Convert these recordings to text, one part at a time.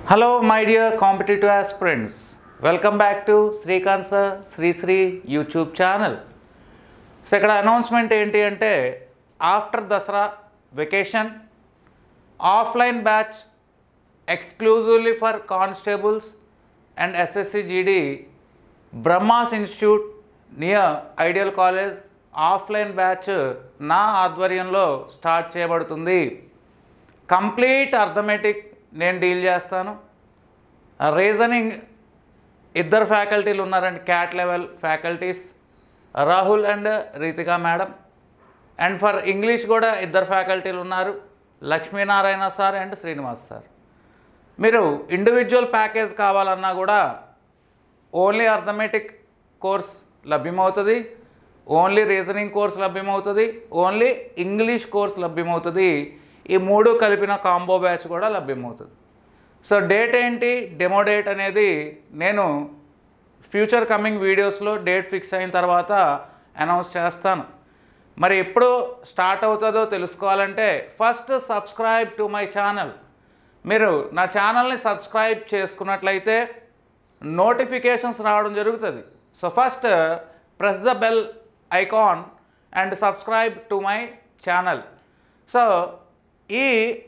hello my dear competitive aspirants welcome back to Srikanth sir Sri Sri YouTube channel so ఇక్కడ announcement ఏంటి అంటే after Dasara vacation offline batch exclusively for constables and SSC GD Brahmas institute near ideal college offline batch నా ఆధ్వర్యంలో start చేయబడుతుంది complete arithmetic నేను deal చేస్తాను reasoning ఇద్దరు ఫ్యాకల్టీలు ఉన్నారండి CAT level faculties Rahul and Ritika madam and for English కూడా ఇద్దరు ఫ్యాకల్టీలు ఉన్నారు Lakshminarayana sir and Srinivas sir మీరు ఇండివిజువల్ ప్యాకేజ్ కావాలన్నా కూడా ఓన్లీ అర్థమెటిక్ కోర్స్ లభ్యమవుతుంది ఓన్లీ రీజనింగ్ కోర్స్ లభ్యమవుతుంది ఓన్లీ ఇంగ్లీష్ కోర్స్ లభ్యమవుతుంది ఈ మూడు కలిపిన కాంబో బ్యాచ్ కూడా లభ్యమవుతుంది సో డేట్ ఏంటి డెమో డేట్ అనేది నేను ఫ్యూచర్ కమింగ్ వీడియోస్లో డేట్ ఫిక్స్ అయిన తర్వాత అనౌన్స్ చేస్తాను మరి ఎప్పుడు స్టార్ట్ అవుతుందో తెలుసుకోవాలంటే first subscribe to my channel మీరు నా ఛానల్ని సబ్స్క్రైబ్ చేసుకున్నట్లయితే నోటిఫికేషన్స్ రావడం జరుగుతుంది so first press the bell icon and subscribe to my channel so ఈ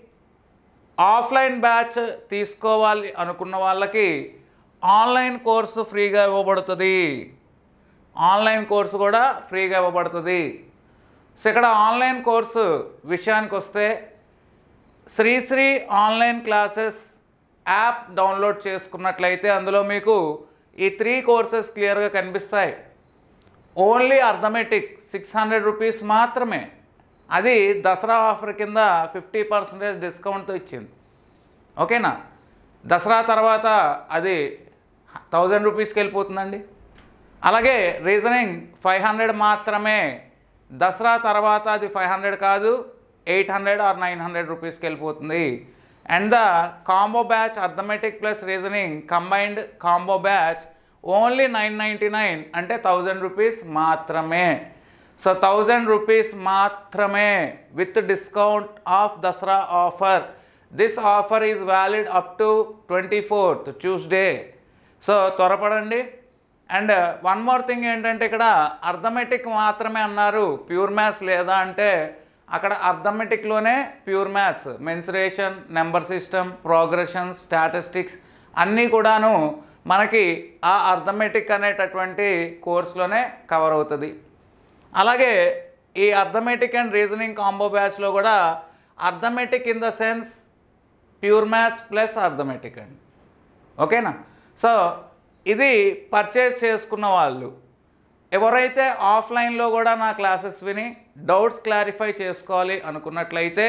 ఆఫ్లైన్ బ్యాచ్ తీసుకోవాలి అనుకున్న వాళ్ళకి ఆన్లైన్ కోర్సు ఫ్రీగా ఇవ్వబడుతుంది ఆన్లైన్ కోర్సు కూడా ఫ్రీగా ఇవ్వబడుతుంది సో ఇక్కడ ఆన్లైన్ కోర్సు విషయానికి వస్తే Sri Sri online classes app download చేసుకున్నట్లయితే అందులో మీకు ఈ త్రీ కోర్సెస్ క్లియర్గా కనిపిస్తాయి only arithmetic six hundred rupees మాత్రమే అది దసరా ఆఫర్ కింద ఫిఫ్టీ పర్సెంటేజ్ డిస్కౌంట్తో ఇచ్చింది ఓకేనా దసరా తర్వాత అది థౌజండ్ రూపీస్కి వెళ్ళిపోతుందండి అలాగే రీజనింగ్ ఫైవ్ హండ్రెడ్ మాత్రమే దసరా తర్వాత అది ఫైవ్ హండ్రెడ్ కాదు eight hundred or nine hundred రూపీస్కి వెళ్ళిపోతుంది and the combo batch arithmetic plus reasoning combined combo batch only nine ninety nine అంటే థౌజండ్ రూపీస్ మాత్రమే సో థౌజండ్ రూపీస్ మాత్రమే with discount of Dasara offer this offer is valid up to twenty fourth Tuesday so త్వరపడండి and one more thing ఏంటంటే ఇక్కడ arithmetic మాత్రమే అన్నారు pure maths లేదా అంటే అక్కడ అర్థమెటిక్లోనే pure maths mensuration number system progression statistics అన్నీ కూడాను మనకి ఆ అర్థమెటిక్ అనేటటువంటి కోర్సులోనే కవర్ అవుతుంది అలాగే ఈ అర్థమెటిక్ అండ్ రీజనింగ్ కాంబో బ్యాచ్లో కూడా arithmetic in the sense pure maths plus arithmetic అండి ఓకేనా సో ఇది పర్చేస్ చేసుకున్న వాళ్ళు ఎవరైతే ఆఫ్లైన్లో కూడా నా క్లాసెస్ విని డౌట్స్ క్లారిఫై చేసుకోవాలి అనుకున్నట్లయితే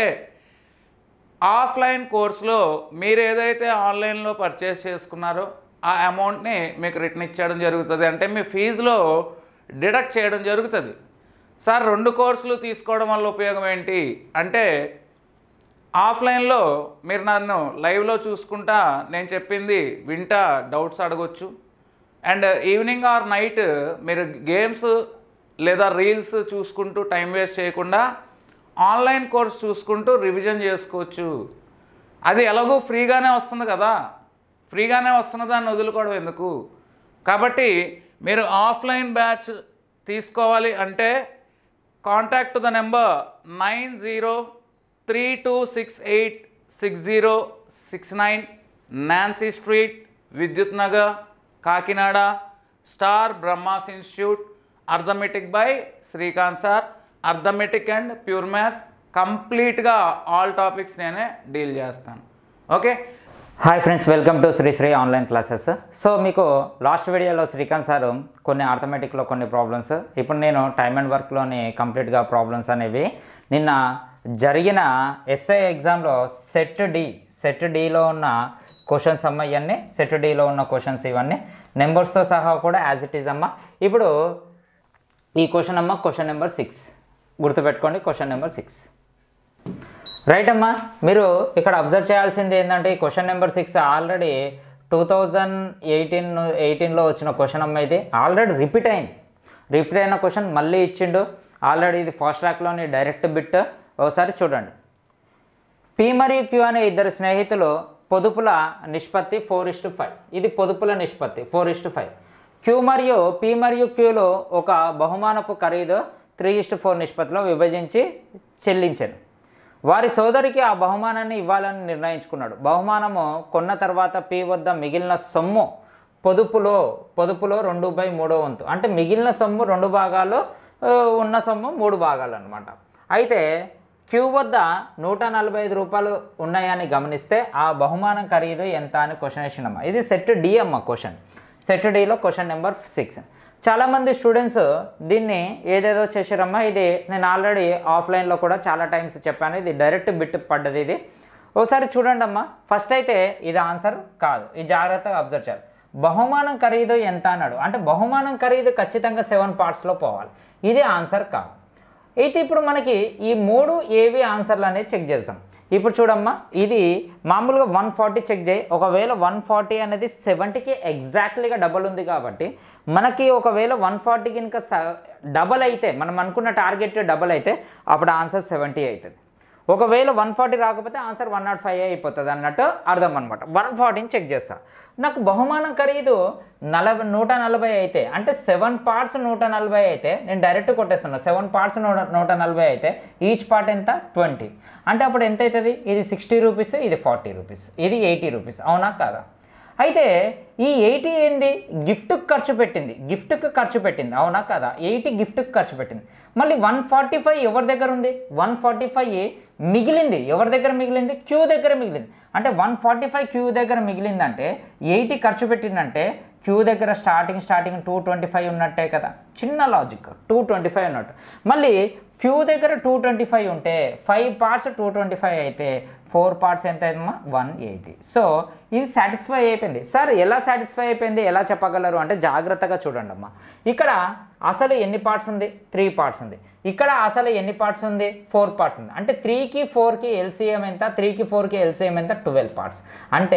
ఆఫ్లైన్ కోర్సులో మీరు ఏదైతే ఆన్లైన్లో పర్చేస్ చేసుకున్నారో ఆ అమౌంట్ని మీకు రిటర్న్ ఇచ్చేయడం జరుగుతుంది అంటే మీ ఫీజులో డిడక్ట్ చేయడం జరుగుతుంది సార్ రెండు కోర్సులు తీసుకోవడం వల్ల ఉపయోగం ఏంటి అంటే ఆఫ్లైన్లో మీరు నన్ను లైవ్లో చూసుకుంటా నేను చెప్పింది వింటా డౌట్స్ అడగొచ్చు అండ్ ఈవినింగ్ ఆర్ నైట్ మీరు గేమ్స్ లేదా రీల్స్ చూసుకుంటూ టైం వేస్ట్ చేయకుండా ఆన్లైన్ కోర్స్ చూసుకుంటూ రివిజన్ చేసుకోవచ్చు అది ఎలాగో ఫ్రీగానే వస్తుంది కదా ఫ్రీగానే వస్తున్న దాన్ని వదులుకోవడం ఎందుకు కాబట్టి మీరు ఆఫ్లైన్ బ్యాచ్ తీసుకోవాలి అంటే contact the number nine zero three two six eight six zero six nine Nancy street Vidyut Nagar Kakinada star Brahmas institute arithmetic by Srikanth sir arithmetic and pure maths కంప్లీట్గా ఆల్ టాపిక్స్ నేనే డీల్ చేస్తాను okay hi friends welcome to Sri Sri online classes so మీకు last వీడియోలో Srikanth sir కొన్ని ఆర్థమెటిక్లో కొన్ని problems ఇప్పుడు నేను time and వర్క్లోని కంప్లీట్గా ప్రాబ్లమ్స్ అనేవి నిన్న జరిగిన ఎస్ఐ ఎగ్జామ్లో సెట్ డి సెట్ డిలో ఉన్న క్వశ్చన్స్ అమ్మ ఇవన్నీ సెట్ డిలో ఉన్న క్వశ్చన్స్ ఇవన్నీ నెంబర్స్తో సహా కూడా యాజ్ ఇట్ ఈజ్ అమ్మ ఇప్పుడు ఈ క్వశ్చన్ అమ్మ క్వశ్చన్ నెంబర్ సిక్స్ గుర్తుపెట్టుకోండి క్వశ్చన్ నెంబర్ సిక్స్ రైట్ అమ్మా మీరు ఇక్కడ అబ్జర్వ్ చేయాల్సింది ఏంటంటే ఈ question number six already two thousand eighteen ఎయిటీన్లో వచ్చిన క్వశ్చన్ అమ్మ ఇది ఆల్రెడీ రిపీట్ అయింది రిపీట్ అయిన క్వశ్చన్ మళ్ళీ ఇచ్చిండు ఆల్రెడీ ఇది ఫస్ట్ ట్రాక్లోని డైరెక్ట్ బిట్ ఒకసారి చూడండి పి మరియు క్యూ అనే ఇద్దరు స్నేహితులు పొదుపుల నిష్పత్తి ఫోర్ ఇస్టు ఫైవ్ ఇది పొదుపుల నిష్పత్తి ఫోర్ ఇస్టు ఫైవ్ క్యూ మరియు పి మరియు క్యూలో ఒక బహుమానపు ఖరీదు త్రీ ఇస్టు ఫోర్ నిష్పత్తిలో విభజించి చెల్లించాను వారి సోదరికి ఆ బహుమానాన్ని ఇవ్వాలని నిర్ణయించుకున్నాడు బహుమానము కొన్న తర్వాత పి వద్ద మిగిలిన సొమ్ము పొదుపులో పొదుపులో రెండు బై మూడో వంతు అంటే మిగిలిన సొమ్ము రెండు భాగాలు ఆ, ఉన్న సొమ్ము మూడు భాగాలు అనమాట అయితే క్యూ వద్ద నూట నలభై ఐదు రూపాయలు ఉన్నాయని గమనిస్తే ఆ బహుమానం ఖరీదు ఎంత అని క్వశ్చన్ వేసినమ్మా ఇది సెట్ డి అమ్మ క్వశ్చన్ సెట్ డిలో క్వశ్చన్ నెంబర్ సిక్స్ చాలామంది స్టూడెంట్స్ దీన్ని ఏదేదో చేసారమ్మా ఇది నేను ఆల్రెడీ ఆఫ్లైన్లో కూడా చాలా టైమ్స్ చెప్పాను ఇది డైరెక్ట్ బిట్ పడ్డది ఇది ఒకసారి చూడండి అమ్మా ఫస్ట్ అయితే ఇది ఆన్సర్ కాదు ఇది జాగ్రత్తగా అబ్జర్వ్ చేయాలి బహుమానం ఖరీదు ఎంత అన్నాడు అంటే బహుమానం ఖరీదు ఖచ్చితంగా సెవెన్ పార్ట్స్లో పోవాలి ఇది ఆన్సర్ కాదు అయితే ఇప్పుడు మనకి ఈ మూడు ఏవి ఆన్సర్లు అనేది చెక్ చేద్దాం ఇప్పుడు చూడమ్మా ఇది మామూలుగా వన్ ఫార్టీ చెక్ చేయి ఒకవేళ వన్ ఫార్టీ అనేది సెవెంటీకి ఎగ్జాక్ట్లీగా డబల్ ఉంది కాబట్టి మనకి ఒకవేళ వన్ ఫార్టీకి ఇంకా డబల్ అయితే మనం అనుకున్న టార్గెట్ డబల్ అయితే అప్పుడు ఆన్సర్ సెవెంటీ అవుతుంది ఒకవేళ వన్ ఫార్టీ రాకపోతే ఆన్సర్ వన్ నాట్ ఫైవ్ అయిపోతుంది అన్నట్టు అర్థం అనమాట వన్ ఫార్టీని చెక్ చేస్తా నాకు బహుమానం ఖరీదు నలభై నూట నలభై అయితే అంటే సెవెన్ పార్ట్స్ నూట నలభై అయితే నేను డైరెక్ట్ కొట్టేస్తున్నా సెవెన్ పార్ట్స్ నూట నూట నలభై అయితే ఈచ్ పార్ట్ ఎంత ట్వంటీ అంటే అప్పుడు ఎంత అవుతుంది ఇది సిక్స్టీ రూపీస్ ఇది ఫార్టీ రూపీస్ ఇది ఎయిటీ రూపీస్ అవునా కాదా అయితే ఈ ఎయిటీ ఏంది గిఫ్ట్కి ఖర్చు పెట్టింది గిఫ్ట్కి ఖర్చు పెట్టింది అవునా కదా ఎయిటీ గిఫ్ట్కి ఖర్చు పెట్టింది మళ్ళీ వన్ ఫార్టీ ఫైవ్ ఎవరి దగ్గర ఉంది వన్ ఫార్టీ ఫైవ్ మిగిలింది ఎవరి దగ్గర మిగిలింది క్యూ దగ్గర మిగిలింది అంటే వన్ ఫార్టీ ఫైవ్ క్యూ దగ్గర మిగిలిందంటే ఎయిటీ ఖర్చు పెట్టిందంటే క్యూ దగ్గర starting starting two twenty five ఉన్నట్టే కదా చిన్న లాజిక్ టూ ట్వంటీ ఫైవ్ ఉన్నట్టు మళ్ళీ క్యూ దగ్గర టూ ట్వంటీ ఫైవ్ ఉంటే five parts two twenty five అయితే ఫోర్ పార్ట్స్ ఎంత అయిందమ్మా వన్ ఎయిటీ సో ఇది సాటిస్ఫై అయిపోయింది సార్ ఎలా సాటిస్ఫై అయిపోయింది ఎలా చెప్పగలరు అంటే జాగ్రత్తగా చూడండి అమ్మా ఇక్కడ అసలు ఎన్ని పార్ట్స్ ఉంది త్రీ పార్ట్స్ ఉంది ఇక్కడ అసలు ఎన్ని పార్ట్స్ ఉంది ఫోర్ పార్ట్స్ ఉంది అంటే త్రీకి ఫోర్కి ఎల్సీఎం ఎంత త్రీకి ఫోర్కి ఎల్సీఎం ఎంత ట్వెల్వ్ పార్ట్స్ అంటే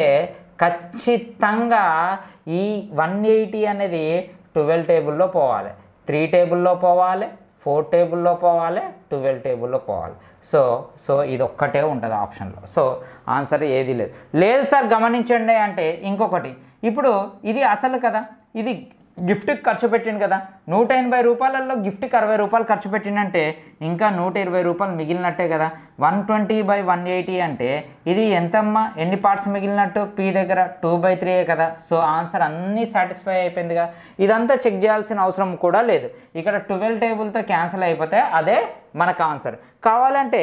ఖచ్చితంగా ఈ వన్ ఎయిటీ అనేది ట్వెల్వ్ టేబుల్లో పోవాలి త్రీ టేబుల్లో పోవాలి ఫోర్ టేబుల్లో పోవాలి ట్వెల్వ్ టేబుల్లో పోవాలి సో సో ఇది ఒక్కటే ఉంటుంది ఆప్షన్లో సో ఆన్సర్ ఏది లేదు లేదు సార్ గమనించండి అంటే ఇంకొకటి ఇప్పుడు ఇది అసలు కదా ఇది గిఫ్ట్కి ఖర్చు పెట్టిండు కదా నూట ఎనభై రూపాయలలో గిఫ్ట్కి అరవై రూపాయలు ఖర్చు పెట్టిండంటే ఇంకా నూట ఇరవై రూపాయలు మిగిలినట్టే కదా one twenty by one eighty అంటే ఇది ఎంతమ్మా ఎన్ని పార్ట్స్ మిగిలినట్టు పీ దగ్గర టూ బై త్రీయే కదా సో ఆన్సర్ అన్నీ సాటిస్ఫై అయిపోయిందిగా ఇదంతా చెక్ చేయాల్సిన అవసరం కూడా లేదు ఇక్కడ ట్వెల్వ్ టేబుల్తో క్యాన్సిల్ అయిపోతే అదే మనకు ఆన్సర్ కావాలంటే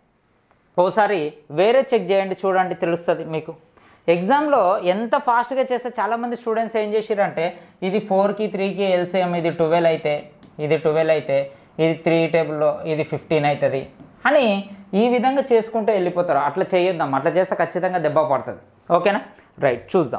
ఓసారి వేరే చెక్ చేయండి చూడండి తెలుస్తుంది మీకు ఎగ్జామ్లో ఎంత ఫాస్ట్గా చేస్తే చాలామంది స్టూడెంట్స్ ఏం చేసిరంటే ఇది ఫోర్కి త్రీకి ఎల్సిఎం ఇది ట్వెల్వ్ అయితే ఇది ట్వెల్వ్ అయితే ఇది త్రీ టేబుల్లో ఇది ఫిఫ్టీన్ అవుతుంది అని ఈ విధంగా చేసుకుంటూ వెళ్ళిపోతారు అట్లా చేయొద్దాం అట్లా చేస్తే ఖచ్చితంగా దెబ్బ పడుతుంది ఓకేనా రైట్ చూద్దాం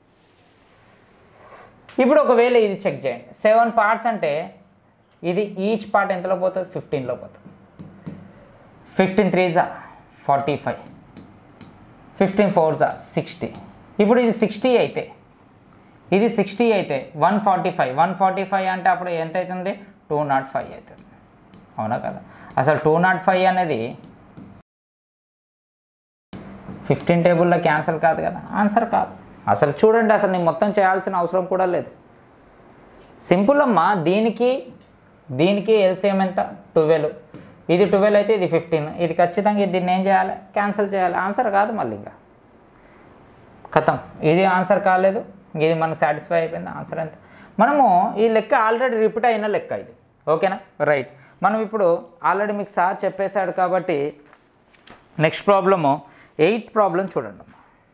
ఇప్పుడు ఒకవేళ ఇది చెక్ చేయండి సెవెన్ పార్ట్స్ అంటే ఇది ఈచ్ పార్ట్ ఎంతలో పోతుంది ఫిఫ్టీన్లో పోతుంది ఫిఫ్టీన్ త్రీ జా ఫార్టీ ఫైవ్ ఫిఫ్టీన్ ఫోర్ జా సిక్స్టీ ఇప్పుడు ఇది సిక్స్టీ అయితే ఇది సిక్స్టీ అయితే one forty five one forty five అంటే అప్పుడు ఎంత అవుతుంది టూ నాట్ ఫైవ్ అవుతుంది అవునా కదా అసలు టూ నాట్ ఫైవ్ అనేది ఫిఫ్టీన్ టేబుల్లో క్యాన్సల్ కాదు కదా ఆన్సర్ కాదు అసలు చూడండి అసలు నేను మొత్తం చేయాల్సిన అవసరం కూడా లేదు సింపుల్ అమ్మా దీనికి దీనికి ఎల్సిఎం ఎంత ట్వెల్వ్ ఇది ట్వెల్వ్ అయితే ఇది ఫిఫ్టీన్ ఇది ఖచ్చితంగా దీన్ని ఏం చేయాలి క్యాన్సిల్ చేయాలి ఆన్సర్ కాదు మళ్ళీ ఇంకా ఖతం ఇది ఆన్సర్ కాలేదు ఇది మనకు సాటిస్ఫై అయిపోయింది ఆన్సర్ ఎంత మనము ఈ లెక్క ఆల్రెడీ రిపీట్ అయిన లెక్క ఇది ఓకేనా రైట్ మనం ఇప్పుడు ఆల్రెడీ మీకు సార్ చెప్పేశాడు కాబట్టి నెక్స్ట్ ప్రాబ్లము ఎయిత్ ప్రాబ్లం చూడండి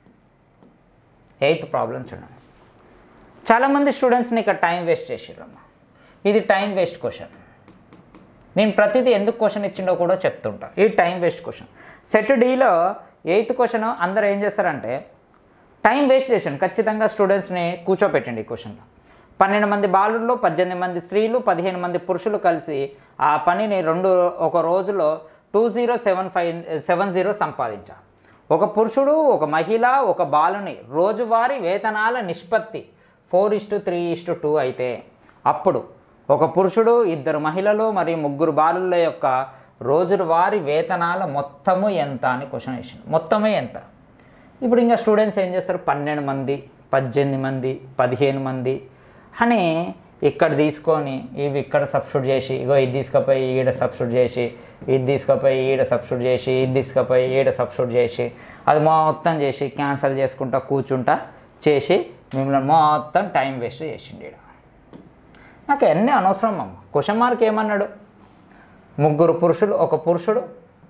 ఎయిత్ ప్రాబ్లం చూడండి చాలామంది స్టూడెంట్స్ని ఇక్కడ టైం వేస్ట్ చేసిర్రమ్మా ఇది టైం వేస్ట్ క్వశ్చన్ నేను ప్రతిదీ ఎందుకు క్వశ్చన్ ఇచ్చిండో కూడా చెప్తుంటా ఇది టైం వేస్ట్ క్వశ్చన్ సెట్ డీలో ఎయిత్ క్వశ్చన్ అందరూ ఏం చేస్తారంటే టైం వేస్ట్ చేసాను ఖచ్చితంగా స్టూడెంట్స్ని కూర్చోపెట్టండి ఈ క్వశ్చన్లో పన్నెండు మంది బాలుల్లో పద్దెనిమిది మంది స్త్రీలు పదిహేను మంది పురుషులు కలిసి ఆ పనిని రెండు ఒక రోజులో two zero seven five seven zero సంపాదించా ఒక పురుషుడు ఒక మహిళ ఒక బాలుని రోజువారీ వేతనాల నిష్పత్తి four is to three is to two అయితే అప్పుడు ఒక పురుషుడు ఇద్దరు మహిళలు మరియు ముగ్గురు బాలుల యొక్క రోజువారీ వేతనాల మొత్తము ఎంత అని క్వశ్చన్ వేసింది మొత్తమే ఎంత ఇప్పుడు ఇంకా స్టూడెంట్స్ ఏం చేస్తారు పన్నెండు మంది పద్దెనిమిది మంది పదిహేను మంది అని ఇక్కడ తీసుకొని ఇవి ఇక్కడ సబ్స్టిట్యూట్ చేసి ఇగో ఇది తీసుకుపోయి ఈడ సబ్స్టిట్యూట్ చేసి ఇది తీసుకుపోయి ఈడ సబ్స్టిట్యూట్ చేసి ఇది తీసుకుపోయి ఈడ సబ్స్టిట్యూట్ చేసి అది మొత్తం చేసి క్యాన్సిల్ చేసుకుంటా కూర్చుంటా చేసి మిమ్మల్ని మొత్తం టైం వేస్ట్ చేసిండు ఈడ నాకు అన్నీ అనవసరం అమ్మ క్వశ్చన్ మార్క్ ఏమన్నాడు ముగ్గురు పురుషులు ఒక పురుషుడు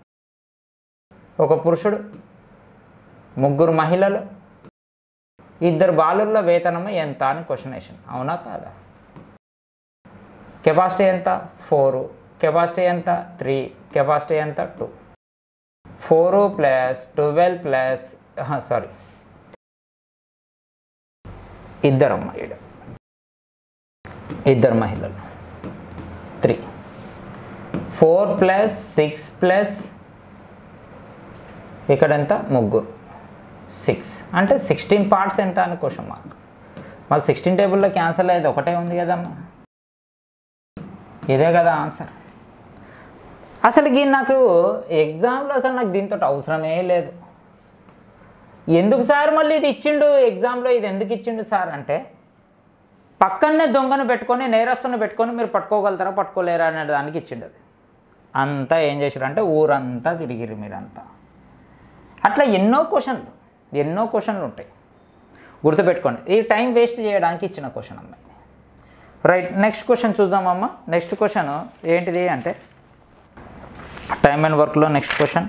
ఒక పురుషుడు ముగ్గురు మహిళలు ఇద్దరు బాలుర్ల వేతనము ఎంత అని క్వశ్చన్ వేసింది అవునా కాదా కెపాసిటీ ఎంత ఫోరు కెపాసిటీ ఎంత త్రీ కెపాసిటీ ఎంత two four plus twelve plus sorry ఇద్దరమ్మ ఈడ ఇద్దరు మహిళలు three four plus six plus ఇక్కడ ఎంత ముగ్గురు సిక్స్ అంటే సిక్స్టీన్ పార్ట్స్ ఎంత అని క్వశ్చన్ మార్క్ మళ్ళీ సిక్స్టీన్ టేబుల్లో క్యాన్సల్ అయ్యేది ఒకటే ఉంది కదమ్మా ఇదే కదా ఆన్సర్ అసలు ఈ నాకు ఎగ్జామ్లో అసలు నాకు దీంతో అవసరమే లేదు ఎందుకు సార్ మళ్ళీ ఇది ఇచ్చిండు ఎగ్జామ్లో ఇది ఎందుకు ఇచ్చిండు సార్ అంటే పక్కనే దొంగను పెట్టుకొని నేరస్తుని పెట్టుకొని మీరు పట్టుకోగలుగుతారా పట్టుకోలేరా అనే దానికి ఇచ్చిండు అది అంతా ఏం చేశారు అంటే ఊరంతా తిరిగిరు మీరంతా అట్లా ఎన్నో క్వశ్చన్లు ఎన్నో క్వశ్చన్లు ఉంటాయి గుర్తుపెట్టుకోండి ఈ టైం వేస్ట్ చేయడానికి ఇచ్చిన క్వశ్చన్ అమ్మాయి రైట్ నెక్స్ట్ క్వశ్చన్ చూద్దామమ్మ నెక్స్ట్ క్వశ్చన్ ఏంటిది అంటే టైమ్ అండ్ వర్క్లో నెక్స్ట్ క్వశ్చన్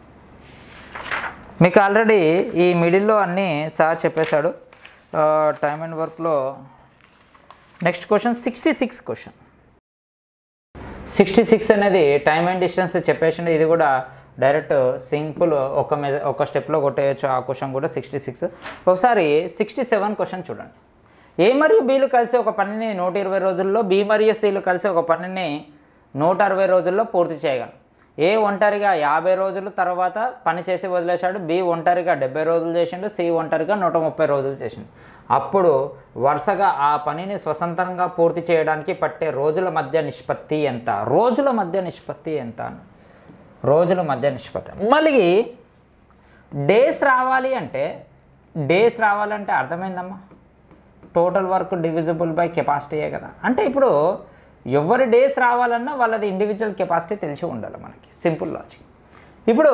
మీకు ఆల్రెడీ ఈ మిడిల్లో అన్నీ సార్ చెప్పేశాడు టైమ్ అండ్ వర్క్లో next question sixty six question sixty six అనేది టైమ్ అండ్ డిస్టెన్స్ చెప్పేసిండు ఇది కూడా డైరెక్ట్ సింపుల్ ఒక మీద ఒక స్టెప్లో కొట్టేయచ్చు ఆ క్వశ్చన్ కూడా సిక్స్టీ సిక్స్ ఒకసారి సిక్స్టీ సెవెన్ క్వశ్చన్ చూడండి ఏ మరియు బీలు కలిసి ఒక పనిని నూట ఇరవై రోజుల్లో బి మరియు సిలు కలిసి ఒక పనిని నూట అరవై రోజుల్లో పూర్తి చేయగలరు ఏ ఒంటరిగా యాభై రోజుల తర్వాత పని చేసి వదిలేశాడు బి ఒంటరిగా డెబ్బై రోజులు చేసిండు సి ఒంటరిగా నూట ముప్పై రోజులు చేసిండు అప్పుడు వరుసగా ఆ పనిని స్వతంత్రంగా పూర్తి చేయడానికి పట్టే రోజుల మధ్య నిష్పత్తి ఎంత రోజుల మధ్య నిష్పత్తి ఎంత అని రోజుల మధ్య నిష్పత్తి మళ్ళీ డేస్ రావాలి అంటే డేస్ రావాలంటే అర్థమైందమ్మా టోటల్ వర్క్ డివిజిబుల్ బై కెపాసిటీయే కదా అంటే ఇప్పుడు ఎవరి డేస్ రావాలన్నా వాళ్ళది ఇండివిజువల్ కెపాసిటీ తెలిసి ఉండాలి మనకి సింపుల్ లాజిక్ ఇప్పుడు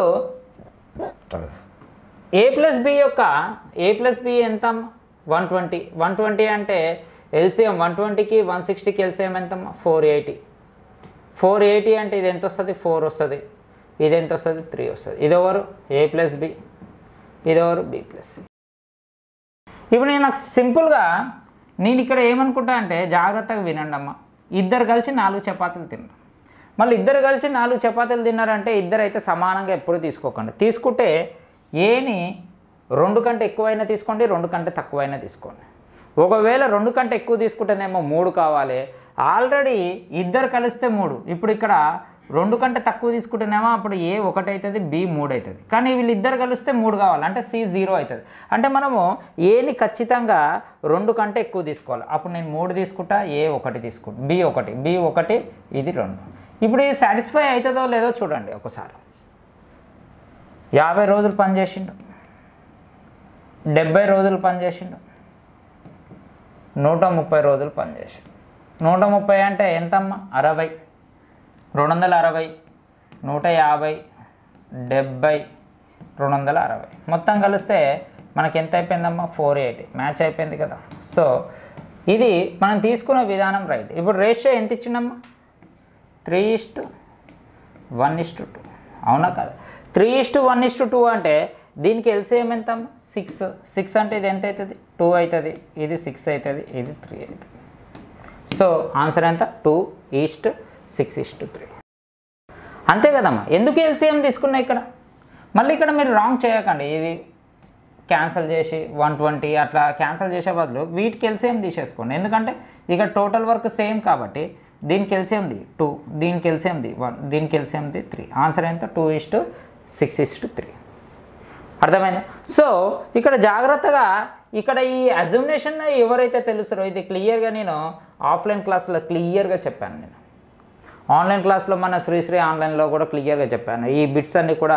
ఏ ప్లస్ బి యొక్క ఏ ప్లస్ బి ఎంత వన్ ట్వంటీ వన్ ట్వంటీ అంటే ఎల్సిఎం వన్ ట్వంటీకి వన్ సిక్స్టీకి ఎల్సిఎం ఎంతమ్మా ఫోర్ ఎయిటీ ఫోర్ ఎయిటీ అంటే ఇది ఎంత వస్తుంది ఫోర్ వస్తుంది ఇది ఎంత వస్తుంది త్రీ వస్తుంది ఇది ఎవరు ఏ ప్లస్ బి ఇది ఎవరు బి ప్లస్ సి ఇప్పుడు నేను నాకు సింపుల్గా నేను ఇక్కడ ఏమనుకుంటా అంటే జాగ్రత్తగా వినండి అమ్మ ఇద్దరు కలిసి నాలుగు చపాతీలు తిన్నారు మళ్ళీ ఇద్దరు కలిసి నాలుగు చపాతీలు తిన్నారంటే ఇద్దరు అయితే సమానంగా ఎప్పుడు తీసుకోకండి తీసుకుంటే ఏని రెండు కంటే ఎక్కువైనా తీసుకోండి రెండు కంటే తక్కువైనా తీసుకోండి ఒకవేళ రెండు కంటే ఎక్కువ తీసుకుంటేనేమో మూడు కావాలి ఆల్రెడీ ఇద్దరు కలిస్తే మూడు ఇప్పుడు ఇక్కడ రెండు కంటే తక్కువ తీసుకుంటేనేమో అప్పుడు ఏ ఒకటి అవుతుంది బి మూడు అవుతుంది కానీ వీళ్ళిద్దరు కలిస్తే మూడు కావాలి అంటే సి జీరో అవుతుంది అంటే మనము ఏని ఖచ్చితంగా రెండు కంటే ఎక్కువ తీసుకోవాలి అప్పుడు నేను మూడు తీసుకుంటా ఏ ఒకటి తీసుకుంటా బి ఒకటి బి ఒకటి ఇది రెండు ఇప్పుడు ఇది సాటిస్ఫై అవుతుందో లేదో చూడండి ఒకసారి యాభై రోజులు పనిచేసిండు డెబ్బై రోజులు పనిచేసిండు నూట ముప్పై రోజులు పనిచేసిండు నూట ముప్పై అంటే ఎంతమ్మా అరవై రెండు వందల అరవై నూట యాభై డెబ్బై రెండు వందల అరవై మొత్తం కలిస్తే మనకి ఎంత అయిపోయిందమ్మా ఫోర్ ఎయిటీ మ్యాచ్ అయిపోయింది కదా సో ఇది మనం తీసుకున్న విధానం రైట్ ఇప్పుడు రేషియో ఎంత ఇచ్చిండమ్మా three is to one is to two అవునా కదా three is to one is to two అంటే దీనికి ఎల్సిఎం ఎంత సిక్స్ సిక్స్ అంటే ఇది ఎంత అవుతుంది టూ అవుతుంది ఇది సిక్స్ అవుతుంది ఇది త్రీ అవుతుంది సో ఆన్సర్ ఎంత two is to six is to three అంతే కదమ్మా ఎందుకు ఎల్సిఎం తీసుకున్నా ఇక్కడ మళ్ళీ ఇక్కడ మీరు రాంగ్ చేయకండి ఇది క్యాన్సిల్ చేసి వన్ ట్వంటీ అట్లా క్యాన్సిల్ చేసే బదులు వీటికి ఎల్సిఎం తీసేసుకోండి ఎందుకంటే ఇక టోటల్ వర్క్ సేమ్ కాబట్టి దీనికి ఎల్సిఎంది టూ దీనికి ఎల్సిఎంది వన్ దీనికి ఎల్సిఎంది త్రీ ఆన్సర్ ఎంత two is to six is to three అర్థమైందా సో ఇక్కడ జాగ్రత్తగా ఇక్కడ ఈ అజుమినేషన్ ఎవరైతే తెలుస్తారో ఇది క్లియర్గా నేను ఆఫ్లైన్ క్లాస్లో క్లియర్గా చెప్పాను నేను ఆన్లైన్ క్లాస్లో మన శ్రీశ్రీ ఆన్లైన్లో కూడా క్లియర్గా చెప్పాను ఈ బిట్స్ అన్నీ కూడా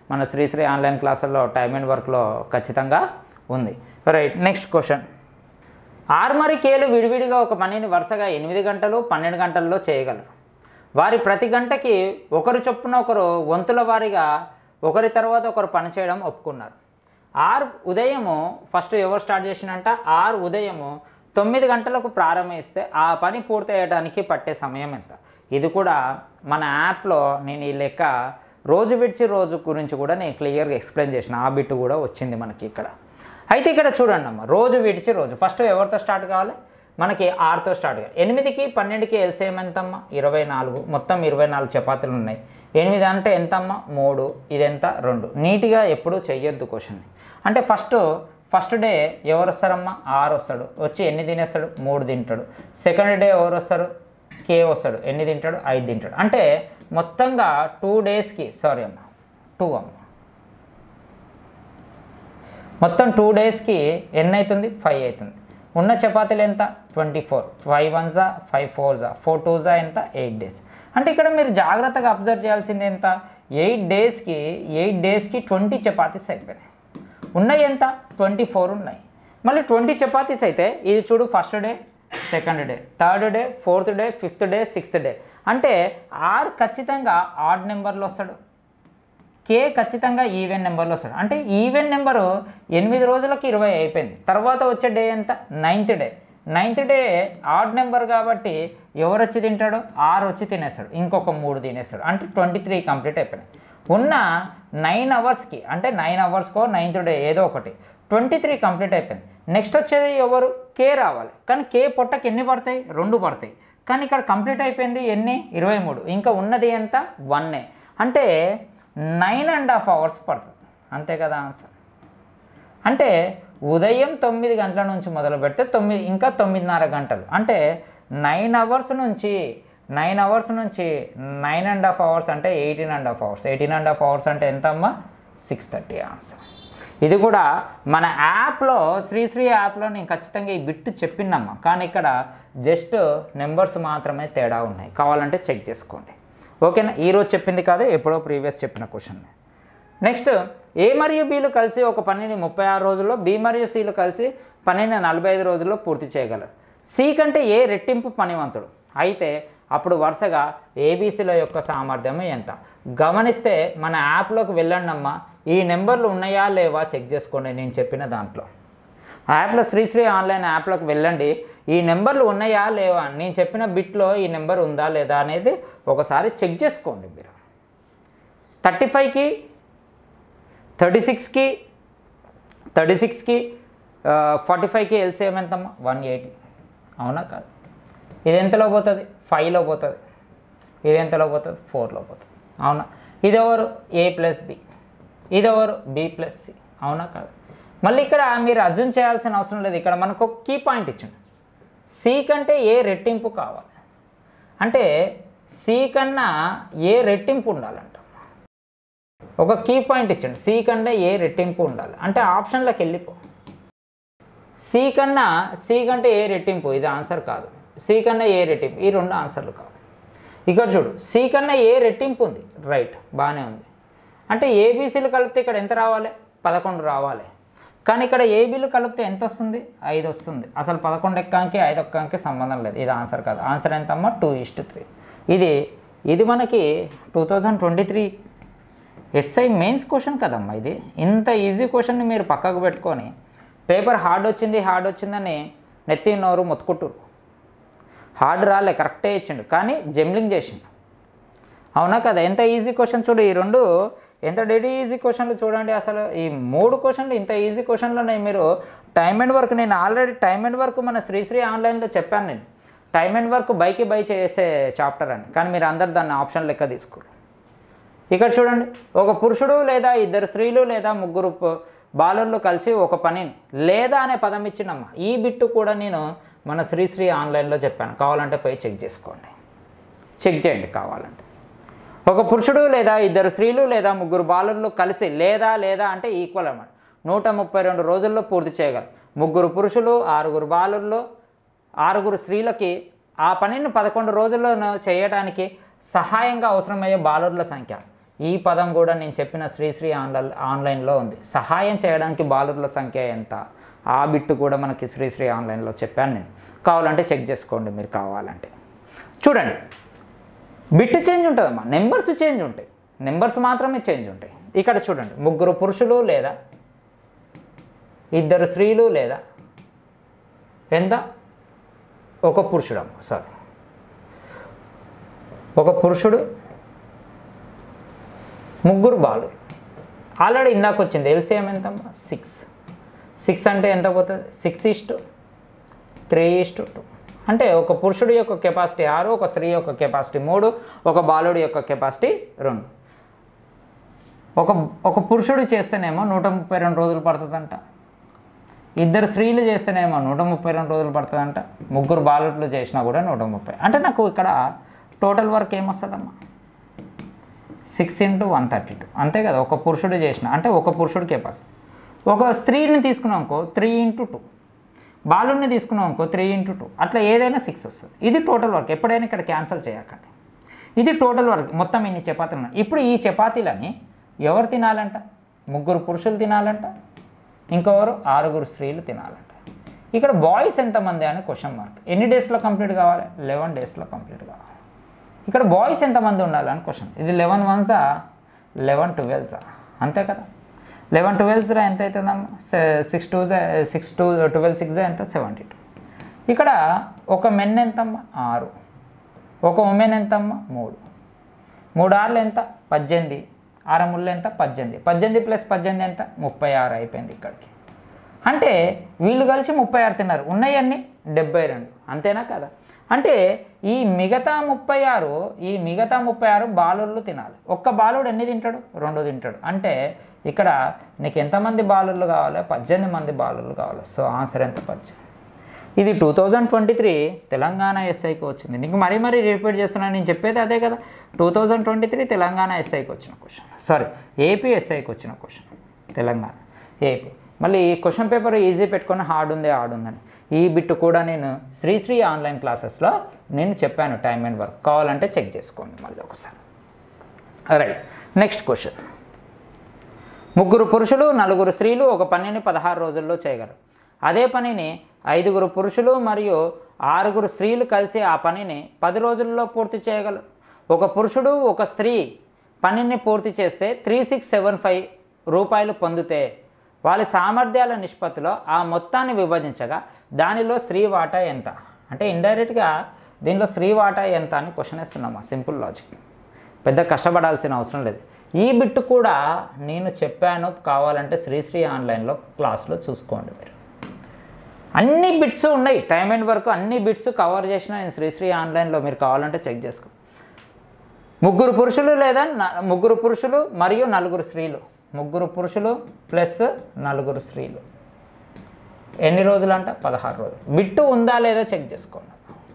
మన శ్రీశ్రీ ఆన్లైన్ క్లాసుల్లో టైమ్ అండ్ వర్క్లో ఖచ్చితంగా ఉంది రైట్ నెక్స్ట్ క్వశ్చన్ ఆర్మరీ కేలు విడివిడిగా ఒక పనిని వరుసగా ఎనిమిది గంటలు పన్నెండు గంటల్లో చేయగలరు వారి ప్రతి గంటకి ఒకరు చొప్పున ఒకరు వంతుల వారీగా ఒకరి తర్వాత ఒకరు పని చేయడం ఒప్పుకున్నారు ఆర్ ఉదయము ఫస్ట్ ఎవరు స్టార్ట్ చేసినంట ఆర్ ఉదయము తొమ్మిది గంటలకు ప్రారంభిస్తే ఆ పని పూర్తయ్యడానికి పట్టే సమయం ఎంత ఇది కూడా మన యాప్లో నేను ఈ లెక్క రోజు విడిచి రోజు గురించి కూడా నేను క్లియర్గా ఎక్స్ప్లెయిన్ చేసిన ఆ బిట్ కూడా వచ్చింది మనకి ఇక్కడ అయితే ఇక్కడ చూడండి అమ్మ రోజు విడిచి రోజు ఫస్ట్ ఎవరితో స్టార్ట్ కావాలి మనకి ఆరుతో స్టార్ట్ కావాలి ఎనిమిదికి పన్నెండుకి ఎల్సిఎం ఎంతమ్మా ఇరవై నాలుగు మొత్తం ఇరవై నాలుగు చపాతీలు ఉన్నాయి ఎనిమిది అంటే ఎంతమ్మా మూడు ఇది ఎంత రెండు నీట్గా ఎప్పుడూ చెయ్యొద్దు క్వశ్చన్ అంటే ఫస్ట్ ఫస్ట్ డే ఎవరు వస్తారమ్మా ఆరు వస్తాడు వచ్చి ఎన్ని తినేస్తాడు మూడు తింటాడు సెకండ్ డే ఎవరు వస్తారు కే వస్తాడు ఎన్ని తింటాడు ఐదు తింటాడు అంటే మొత్తంగా టూ డేస్కి సారీ అమ్మ టూ అమ్మ మొత్తం టూ డేస్కి ఎన్ని అవుతుంది ఫైవ్ అవుతుంది ఉన్న చపాతీలు ఎంత ట్వంటీ ఫోర్ ఫైవ్ వన్జా ఫైవ్ ఫోర్జా ఫోర్ టూజా ఎంత ఎయిట్ డేస్ అంటే ఇక్కడ మీరు జాగ్రత్తగా అబ్జర్వ్ చేయాల్సింది ఎంత ఎయిట్ డేస్కి ఎయిట్ డేస్కి ట్వంటీ చపాతీస్ అయిపోయినాయి ఉన్నాయి ఎంత ట్వంటీ ఫోర్ ఉన్నాయి మళ్ళీ ట్వంటీ చపాతీస్ అయితే ఇది చూడు first day second day third day fourth day fifth day sixth day అంటే ఆర్ ఖచ్చితంగా ఆడ్ నెంబర్లో వస్తాడు కే ఖచ్చితంగా ఈవెన్ నెంబర్లో వస్తాడు అంటే ఈవెన్ నెంబరు ఎనిమిది రోజులకి ఇరవై అయిపోయింది తర్వాత వచ్చే డే ఎంత ninth day ninth day odd number కాబట్టి ఎవరు వచ్చి తింటాడు ఆరు వచ్చి తినేస్తాడు ఇంకొక మూడు తినేస్తాడు అంటే ట్వంటీ త్రీ కంప్లీట్ అయిపోయినాయి ఉన్న నైన్ అవర్స్కి అంటే నైన్ అవర్స్కో నైన్త్ డే ఏదో ఒకటి ట్వంటీ త్రీ కంప్లీట్ అయిపోయింది నెక్స్ట్ వచ్చేది ఎవరు కే రావాలి కానీ కే పొట్టకి ఎన్ని పడతాయి రెండు పడతాయి కానీ ఇక్కడ కంప్లీట్ అయిపోయింది ఎన్ని ఇరవై మూడు ఇంకా ఉన్నది ఎంత వన్నే అంటే నైన్ అండ్ హాఫ్ అవర్స్ పడుతుంది అంతే కదా ఆన్సర్ అంటే ఉదయం తొమ్మిది గంటల నుంచి మొదలు పెడితే తొమ్మిది ఇంకా తొమ్మిదిన్నర గంటలు అంటే నైన్ అవర్స్ నుంచి నైన్ అవర్స్ నుంచి నైన్ అండ్ హాఫ్ అవర్స్ అంటే eighteen and half hours eighteen and half hours అంటే ఎంతమ్మా సిక్స్ థర్టీ ఆన్సర్ ఇది కూడా మన యాప్లో శ్రీశ్రీ యాప్లో నేను ఖచ్చితంగా ఈ బిట్ చెప్పినమ్మా కానీ ఇక్కడ జస్ట్ నెంబర్స్ మాత్రమే తేడా ఉన్నాయి కావాలంటే చెక్ చేసుకోండి ఓకేనా ఈరోజు చెప్పింది కాదు ఎప్పుడో ప్రీవియస్ చెప్పిన క్వశ్చన్ నెక్స్ట్ ఏ మరియు బీలు కలిసి ఒక పనిని ముప్పై ఆరు రోజుల్లో బి మరియు సిలు కలిసి పనిని నలభై ఐదు రోజుల్లో పూర్తి చేయగలరు సి కంటే ఏ రెట్టింపు పనివంతుడు అయితే అప్పుడు వరుసగా ఏబీసీల యొక్క సామర్థ్యం ఎంత గమనిస్తే మన యాప్లోకి వెళ్ళండి అమ్మా ఈ నెంబర్లు ఉన్నాయా లేవా చెక్ చేసుకోండి నేను చెప్పిన దాంట్లో ఆ యాప్లో శ్రీశ్రీ ఆన్లైన్ యాప్లోకి వెళ్ళండి ఈ నెంబర్లు ఉన్నాయా లేవా నేను చెప్పిన బిట్లో ఈ నెంబర్ ఉందా లేదా అనేది ఒకసారి చెక్ చేసుకోండి మీరు థర్టీ ఫైవ్కి థర్టీ సిక్స్కి థర్టీ సిక్స్కి ఫార్టీ ఫైవ్కి ఎల్సిఎం ఎంతమ్మా వన్ ఎయిటీ అవునా కాదు ఇది ఎంతలో పోతుంది ఫైవ్లో పోతుంది ఇది ఎంతలో పోతుంది ఫోర్లో పోతుంది అవునా ఇది ఎవరు ఏ ప్లస్ బి ఇది ఎవరు బి ప్లస్ సి అవునా కాదు మళ్ళీ ఇక్కడ మీరు అర్జున్ చేయాల్సిన అవసరం లేదు ఇక్కడ మనకు ఒక కీ పాయింట్ ఇచ్చింది సి కంటే ఏ రెట్టింపు కావాలి అంటే సి కన్నా ఏ రెట్టింపు ఉండాలంట ఒక కీ పాయింట్ ఇచ్చండి సి కన్నా ఏ రెట్టింపు ఉండాలి అంటే ఆప్షన్లోకి వెళ్ళిపో సి కన్నా సి కంటే ఏ రెట్టింపు ఇది ఆన్సర్ కాదు సి కన్నా ఏ రెట్టింపు ఈ రెండు ఆన్సర్లు కావు ఇక్కడ చూడు సి కన్నా ఏ రెట్టింపు ఉంది రైట్ బాగానే ఉంది అంటే ఏబీసీలు కలిపితే ఇక్కడ ఎంత రావాలి పదకొండు రావాలి కానీ ఇక్కడ ఏబీలు కలిపితే ఎంత వస్తుంది ఐదు వస్తుంది అసలు పదకొండు ఎక్కానికి ఐదు ఎక్కానికి సంబంధం లేదు ఇది ఆన్సర్ కాదు ఆన్సర్ ఎంతమ్మా టూ ఇస్ట్ త్రీ ఇది ఇది మనకి two thousand twenty three SI mains question కదమ్మా ఇది ఇంత ఈజీ క్వశ్చన్ని మీరు పక్కకు పెట్టుకొని పేపర్ హార్డ్ వచ్చింది హార్డ్ వచ్చిందని నెత్తి నోరు మొత్తుకుంటారు హార్డ్ రాలే కరెక్టే ఇచ్చిండు కానీ జంబ్లింగ్ చేసిండు అవునా కదా ఎంత ఈజీ క్వశ్చన్ చూడు ఈ రెండు ఎంత డెడీ ఈజీ క్వశ్చన్లు చూడండి అసలు ఈ మూడు క్వశ్చన్లు ఇంత ఈజీ క్వశ్చన్లోనే మీరు టైమ్ అండ్ వర్క్ నేను ఆల్రెడీ టైమ్ అండ్ వర్క్ మన శ్రీశ్రీ ఆన్లైన్లో చెప్పాను నేను టైమ్ అండ్ వర్క్ బైకి బై చేసే చాప్టర్ అని కానీ మీరు అందరు దాన్ని ఆప్షన్ లెక్క తీసుకోరు ఇక్కడ చూడండి ఒక పురుషుడు లేదా ఇద్దరు స్త్రీలు లేదా ముగ్గురు ప- బాలుర్లు కలిసి ఒక పనిని లేదా అనే పదం ఇచ్చినమ్మా ఈ బిట్టు కూడా నేను మన శ్రీశ్రీ ఆన్లైన్లో చెప్పాను కావాలంటే పోయి చెక్ చేసుకోండి చెక్ చేయండి కావాలంటే ఒక పురుషుడు లేదా ఇద్దరు స్త్రీలు లేదా ముగ్గురు బాలుర్లు కలిసి లేదా లేదా అంటే ఈక్వల్ అన్నమాట నూట ముప్పై రెండు రోజుల్లో పూర్తి చేయగలరు ముగ్గురు పురుషులు ఆరుగురు బాలుర్లు ఆరుగురు స్త్రీలకి ఆ పనిని పదకొండు రోజుల్లో చేయడానికి సహాయంగా అవసరమయ్యే బాలుర్ల సంఖ్య ఈ పదం కూడా నేను చెప్పిన శ్రీశ్రీ ఆన్లైన్ ఆన్లైన్లో ఉంది సహాయం చేయడానికి బాలుర్ల సంఖ్య ఎంత ఆ బిట్టు కూడా మనకి శ్రీశ్రీ ఆన్లైన్లో చెప్పాను నేను కావాలంటే చెక్ చేసుకోండి మీరు కావాలంటే చూడండి బిట్ చేంజ్ ఉంటుందమ్మా నెంబర్స్ చేంజ్ ఉంటాయి నెంబర్స్ మాత్రమే చేంజ్ ఉంటాయి ఇక్కడ చూడండి ముగ్గురు పురుషులు లేదా ఇద్దరు స్త్రీలు లేదా ఎంత ఒక పురుషుడు అమ్మ సారీ ఒక పురుషుడు ముగ్గురు బాలు ఆల్రెడీ ఇందాక వచ్చింది ఎల్సిఎం ఎంతమ్మా సిక్స్ సిక్స్ అంటే ఎంత పోతుంది six is to three is to two అంటే ఒక పురుషుడి యొక్క కెపాసిటీ ఆరు ఒక స్త్రీ యొక్క కెపాసిటీ మూడు ఒక బాలుడి యొక్క కెపాసిటీ రెండు ఒక ఒక పురుషుడు చేస్తేనేమో నూట ముప్పై రెండు రోజులు పడుతుందంట ఇద్దరు స్త్రీలు చేస్తేనేమో నూట ముప్పై రెండు రోజులు పడుతుందంట ముగ్గురు బాలుట్లు చేసినా కూడా నూట ముప్పై అంటే నాకు ఇక్కడ టోటల్ వర్క్ ఏమొస్తుందమ్మా six into one thirty two అంతే కదా ఒక పురుషుడు చేసిన అంటే ఒక పురుషుడు కెపాసిటీ ఒక స్త్రీని తీసుకున్నాం అనుకో త్రీ ఇంటూ టూ బాలుడిని తీసుకున్నాం అనుకో త్రీ ఇంటూ టూ అట్లా ఏదైనా సిక్స్ వస్తుంది ఇది టోటల్ వర్క్ ఎప్పుడైనా ఇక్కడ క్యాన్సిల్ చేయకండి ఇది టోటల్ వర్క్ మొత్తం ఇన్ని చపాతీలు ఉన్నాయి ఇప్పుడు ఈ చపాతీలని ఎవరు తినాలంట ముగ్గురు పురుషులు తినాలంట ఇంకెవరు ఆరుగురు స్త్రీలు తినాలంట ఇక్కడ బాయ్స్ ఎంతమంది అని క్వశ్చన్ మార్క్ ఎన్ని డేస్లో కంప్లీట్ కావాలి లెవెన్ డేస్లో కంప్లీట్ కావాలి ఇక్కడ బాయ్స్ ఎంతమంది ఉండాలని క్వశ్చన్ ఇది లెవెన్ వన్సా లెవెన్ ట్వెల్వ్సా అంతే కదా లెవెన్ ట్వెల్వ్స్రా ఎంత అవుతుందమ్మా six two six two twelve six ఎంత సెవెంటీ టూ ఇక్కడ ఒక మెన్ ఎంతమ్మా ఆరు ఒక ఉమెన్ ఎంతమ్మా మూడు మూడు ఆరులు ఎంత పద్దెనిమిది ఆరు ముళ్ళు ఎంత పద్దెనిమిది పద్దెనిమిది ప్లస్ పద్దెనిమిది ఎంత ముప్పై ఆరు అయిపోయింది ఇక్కడికి అంటే వీళ్ళు కలిసి ముప్పై ఆరు తిన్నారు ఉన్నాయన్నీ డెబ్బై రెండు అంతేనా కదా అంటే ఈ మిగతా ముప్పై ఆరు ఈ మిగతా ముప్పై ఆరు బాలుళ్ళు తినాలి ఒక్క బాలుడు ఎన్ని తింటాడు రెండు తింటాడు అంటే ఇక్కడ నీకు ఎంతమంది బాలుళ్ళు కావాలి పద్దెనిమిది మంది బాలుళ్ళు కావాలి సో ఆన్సర్ ఎంత పద్దెనిమిది ఇది two thousand twenty three Telangana ఎస్ఐకి వచ్చింది నీకు మరీ మరీ రిపీట్ చేస్తున్నాను నేను చెప్పేది అదే కదా two thousand twenty three Telangana ఎస్ఐకి వచ్చిన క్వశ్చన్ సారీ ఏపీ ఎస్ఐకి వచ్చిన క్వశ్చన్ తెలంగాణ ఏపీ మళ్ళీ ఈ క్వశ్చన్ పేపర్ ఈజీ పెట్టుకొని హార్డ్ ఉంది హార్డ్ ఉందని ఈ బిట్ కూడా నేను శ్రీశ్రీ ఆన్లైన్ క్లాసెస్లో నేను చెప్పాను టైం అండ్ వర్క్ కావాలంటే చెక్ చేసుకోండి మళ్ళీ ఒకసారి రైట్ నెక్స్ట్ క్వశ్చన్ ముగ్గురు పురుషులు నలుగురు స్త్రీలు ఒక పనిని పదహారు రోజుల్లో చేయగలరు అదే పనిని ఐదుగురు పురుషులు మరియు ఆరుగురు స్త్రీలు కలిసి ఆ పనిని పది రోజుల్లో పూర్తి చేయగలరు ఒక పురుషుడు ఒక స్త్రీ పనిని పూర్తి చేస్తే త్రీ సిక్స్ సెవెన్ ఫైవ్ రూపాయలు పొందితే వాళ్ళ సామర్థ్యాల నిష్పత్తిలో ఆ మొత్తాన్ని విభజించగా దానిలో స్త్రీ వాటా ఎంత అంటే ఇండైరెక్ట్గా దీనిలో స్త్రీ వాటా ఎంత అని క్వశ్చన్ వేస్తున్నామా సింపుల్ లాజిక్ పెద్ద కష్టపడాల్సిన అవసరం లేదు ఈ బిట్ కూడా నేను చెప్పాను కావాలంటే శ్రీశ్రీ ఆన్లైన్లో క్లాస్లో చూసుకోండి మీరు అన్ని బిట్స్ ఉన్నాయి టైం అండ్ వరకు అన్ని బిట్స్ కవర్ చేసిన నేను శ్రీశ్రీ ఆన్లైన్లో మీరు కావాలంటే చెక్ చేసుకో ముగ్గురు పురుషులు లేదా న- ముగ్గురు పురుషులు మరియు నలుగురు స్త్రీలు ముగ్గురు పురుషులు ప్లస్ నలుగురు స్త్రీలు ఎన్ని రోజులు అంట పదహారు రోజులు బిట్టు ఉందా లేదా చెక్ చేసుకోండి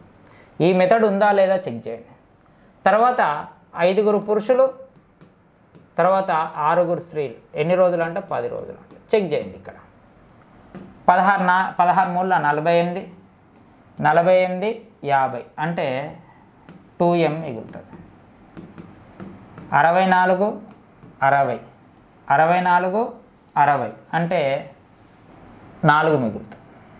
ఈ మెథడ్ ఉందా లేదా చెక్ చేయండి తర్వాత ఐదుగురు పురుషులు తర్వాత ఆరుగురు స్త్రీలు ఎన్ని రోజులు అంటే పది రోజులు అంటే చెక్ చేయండి ఇక్కడ పదహారు నా పదహారు మూడుల నలభై ఎనిమిది నలభై ఎనిమిది యాభై అంటే టూ ఎం మిగులుతుంది అరవై నాలుగు అరవై అరవై నాలుగు అరవై అంటే నాలుగు మిగులుతుంది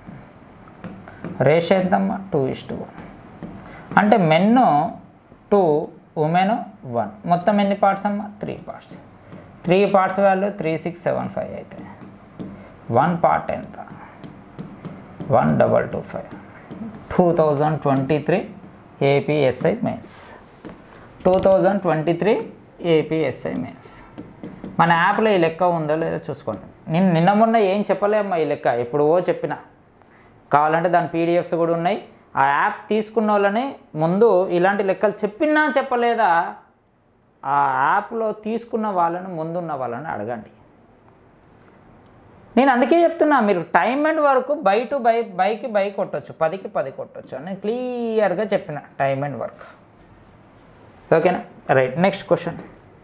రేష్ ఎంతమ్మా టూ ఇస్టు వన్ అంటే మెన్ను టూ ఉమెన్ వన్ మొత్తం ఎన్ని పార్ట్స్ అమ్మా three parts three parts value three six seven five అయితే వన్ పార్ట్ ఎంత one double two five two thousand twenty three APSI mains two thousand twenty three APSI mains మన యాప్లో ఈ లెక్క ఉందో లేదో చూసుకోండి నేను నిన్న మొన్న ఏం చెప్పలేమ్మా ఈ లెక్క ఎప్పుడో చెప్పిన కావాలంటే దాని పీడిఎఫ్స్ కూడా ఉన్నాయి ఆ యాప్ తీసుకున్న వాళ్ళని ముందు ఇలాంటి లెక్కలు చెప్పినా చెప్పలేదా ఆ యాప్లో తీసుకున్న వాళ్ళని ముందున్న వాళ్ళని అడగండి నేను అందుకే చెప్తున్నా మీరు టైం అండ్ వరకు బై టు బై బైకి బై కొట్టొచ్చు పదికి పది కొట్టొచ్చు అని క్లియర్గా చెప్పిన టైం అండ్ వర్క్ ఓకేనా రైట్ నెక్స్ట్ క్వశ్చన్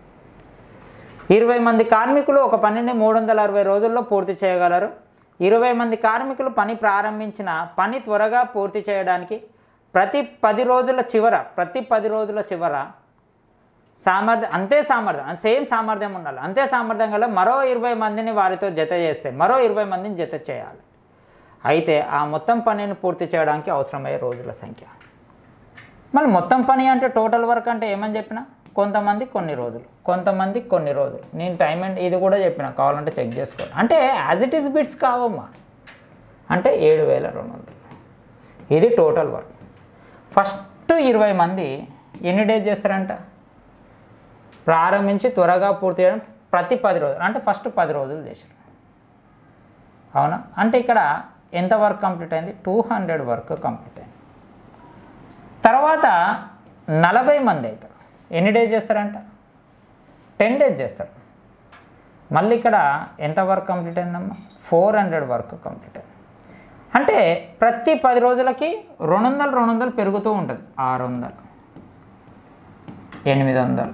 ఇరవై మంది కార్మికులు ఒక పనిని మూడు వందల అరవై రోజుల్లో పూర్తి చేయగలరు ఇరవై మంది కార్మికులు పని ప్రారంభించిన పని త్వరగా పూర్తి చేయడానికి ప్రతి పది రోజుల చివర ప్రతి పది రోజుల చివర సామర్థ్యం అంతే సామర్థ్యం సేమ్ సామర్థ్యం ఉండాలి అంతే సామర్థ్యం గల మరో ఇరవై మందిని వారితో జత చేస్తే మరో ఇరవై మందిని జత చేయాలి అయితే ఆ మొత్తం పనిని పూర్తి చేయడానికి అవసరమయ్యే రోజుల సంఖ్య మళ్ళీ మొత్తం పని అంటే టోటల్ వర్క్ అంటే ఏమని చెప్పిన కొంతమంది కొన్ని రోజులు కొంతమంది కొన్ని రోజులు నేను టైం అండ్ ఇది కూడా చెప్పిన కావాలంటే చెక్ చేసుకోండి అంటే యాజ్ ఇట్ ఈస్ బిట్స్ కావమ్మా అంటే ఏడు వేల రెండు వందలు ఇది టోటల్ వర్క్ ఫస్ట్ ఇరవై మంది ఎన్ని డేస్ చేస్తారంట ప్రారంభించి త్వరగా పూర్తి చేయడం ప్రతి పది రోజులు అంటే ఫస్ట్ పది రోజులు చేశారు అవునా అంటే ఇక్కడ ఎంత వర్క్ కంప్లీట్ అయింది టూ హండ్రెడ్ వర్క్ కంప్లీట్ అయింది తర్వాత నలభై మంది అవుతారు ఎన్ని డేస్ చేస్తారంట టెన్ డేస్ చేస్తారు మళ్ళీ ఇక్కడ ఎంత వర్క్ కంప్లీట్ అయిందమ్మా ఫోర్ హండ్రెడ్ వర్క్ కంప్లీట్ అయింది అంటే ప్రతి పది రోజులకి రెండు వందలు రెండు వందలు పెరుగుతూ ఉంటుంది ఆరు వందలు ఎనిమిది వందలు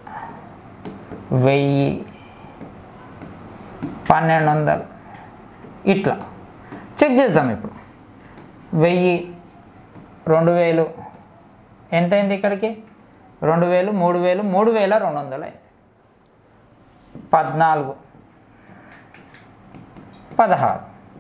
వెయ్యి పన్నెండు వందలు ఇట్లా చెక్ చేద్దాం ఇప్పుడు వెయ్యి రెండు వేలు ఎంత అయింది ఇక్కడికి రెండు వేలు మూడు వేలు మూడు వేల రెండు వందలు అయింది పద్నాలుగు పదహారు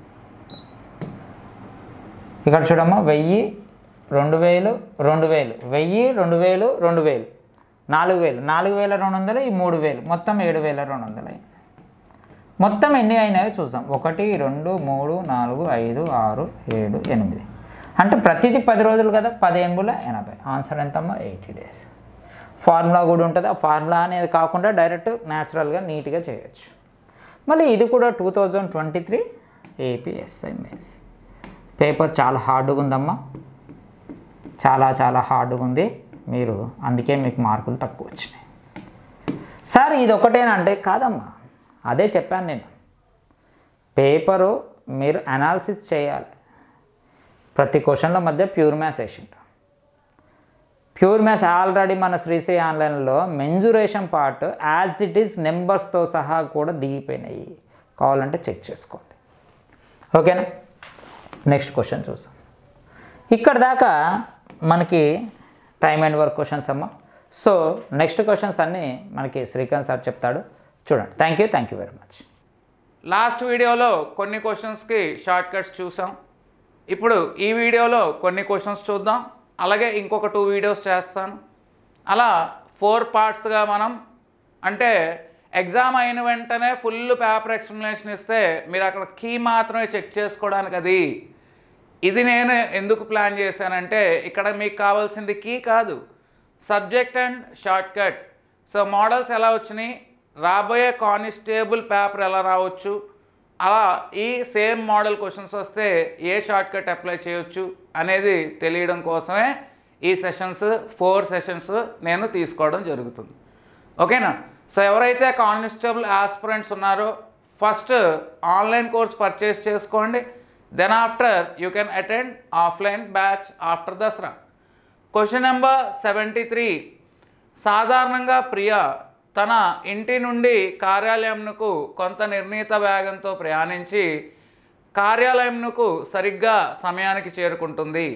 ఇక్కడ చూడమ్మా వెయ్యి రెండు వేలు రెండు వేలు వెయ్యి రెండు వేలు రెండు వేలు నాలుగు వేలు నాలుగు వేల రెండు వందలు ఈ మూడు వేలు మొత్తం ఏడు వేల రెండు వందలు అయింది మొత్తం ఎన్ని అయినాయో చూద్దాం ఒకటి రెండు మూడు నాలుగు ఐదు ఆరు ఏడు ఎనిమిది అంటే ప్రతిదీ పది రోజులు కదా పదిహేనుల ఎనభై ఆన్సర్ ఎంతమ్మా ఎయిటీ డేస్ ఫార్ములా కూడా ఉంటుంది ఆ ఫార్ములా అనేది కాకుండా డైరెక్ట్ న్యాచురల్గా నీట్గా చేయొచ్చు మళ్ళీ ఇది కూడా two thousand twenty three APSI మేసి పేపర్ చాలా హార్డ్గా ఉందమ్మా చాలా చాలా హార్డ్గా ఉంది మీరు అందుకే మీకు మార్కులు తక్కువ వచ్చినాయి సార్ ఇది ఒకటేనంటే కాదమ్మా అదే చెప్పాను నేను పేపరు మీరు అనాలిసిస్ చేయాలి ప్రతి క్వశ్చన్ల మధ్య ప్యూర్ మ్యాథ్స్ వేసిండ్రు ప్యూర్ మ్యాథ్స్ ఆల్రెడీ మన శ్రీశ్రీ ఆన్లైన్లో mensuration part as it is నెంబర్స్తో సహా కూడా దిగిపోయినాయి కావాలంటే చెక్ చేసుకోండి ఓకేనా నెక్స్ట్ క్వశ్చన్ చూస్తాం ఇక్కడ దాకా మనకి టైమ్ అండ్ వర్క్ క్వశ్చన్స్ అమ్మ సో నెక్స్ట్ క్వశ్చన్స్ అన్నీ మనకి శ్రీకాంత్ సార్ చెప్తాడు చూడండి thank you thank you very much last వీడియోలో కొన్ని క్వశ్చన్స్కి షార్ట్ కట్స్ చూసాం ఇప్పుడు ఈ వీడియోలో కొన్ని క్వశ్చన్స్ చూద్దాం అలాగే ఇంకొక టూ వీడియోస్ చేస్తాను అలా ఫోర్ పార్ట్స్గా మనం అంటే ఎగ్జామ్ అయిన వెంటనే ఫుల్ పేపర్ ఎక్స్ప్లెనేషన్ ఇస్తే మీరు అక్కడ కీ మాత్రమే చెక్ చేసుకోవడానికి అది ఇది నేను ఎందుకు ప్లాన్ చేశానంటే ఇక్కడ మీకు కావాల్సింది కీ కాదు subject and short cut so models ఎలా వచ్చినాయి రాబోయే కానిస్టేబుల్ పేపర్ ఎలా రావచ్చు అలా ఈ సేమ్ మోడల్ క్వశ్చన్స్ వస్తే ఏ షార్ట్ కట్ అప్లై చేయొచ్చు అనేది తెలియడం కోసమే ఈ సెషన్స్ ఫోర్ సెషన్స్ నేను తీసుకోవడం జరుగుతుంది ఓకేనా సో ఎవరైతే కానిస్టేబుల్ ఆస్పిరెంట్స్ ఉన్నారో ఫస్ట్ ఆన్లైన్ కోర్స్ పర్చేస్ చేసుకోండి then after you can attend offline batch after Dasara question number seventy three సాధారణంగా ప్రియ తన ఇంటి నుండి కార్యాలయంకు కొంత నిర్ణీత వేగంతో ప్రయాణించి కార్యాలయంకు సరిగ్గా సమయానికి చేరుకుంటుంది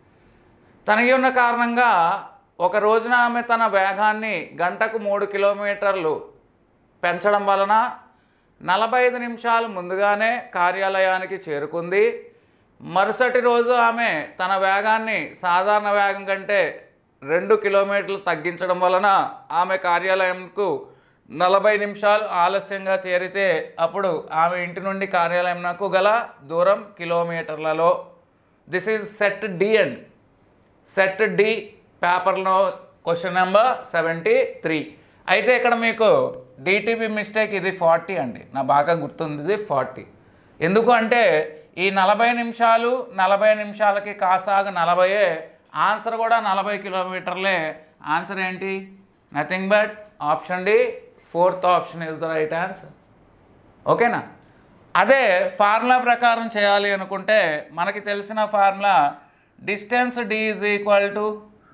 తనకి ఉన్న కారణంగా ఒక రోజున ఆమె తన వేగాన్ని గంటకు మూడు కిలోమీటర్లు పెంచడం వలన నలభై ఐదు నిమిషాలు ముందుగానే కార్యాలయానికి చేరుకుంది మరుసటి రోజు ఆమె తన వేగాన్ని సాధారణ వేగం కంటే రెండు కిలోమీటర్లు తగ్గించడం వలన ఆమె కార్యాలయంకు నలభై నిమిషాలు ఆలస్యంగా చేరితే అప్పుడు ఆమె ఇంటి నుండి కార్యాలయంకు గల దూరం కిలోమీటర్లలో this is set D and set D పేపర్లో క్వశ్చన్ నెంబర్ సెవెంటీ త్రీ అయితే ఇక్కడ మీకు డిటిపి మిస్టేక్ ఇది ఫార్టీ అండి నా బాగా గుర్తుంది ఇది ఫార్టీ ఎందుకు అంటే ఈ నలభై నిమిషాలు నలభై నిమిషాలకి కాసాగు నలభైయే ఆన్సర్ కూడా నలభై కిలోమీటర్లే ఆన్సర్ ఏంటి nothing but option D fourth option is the right answer ఓకేనా అదే ఫార్ములా ప్రకారం చేయాలి అనుకుంటే మనకి తెలిసిన formula distance D is equal to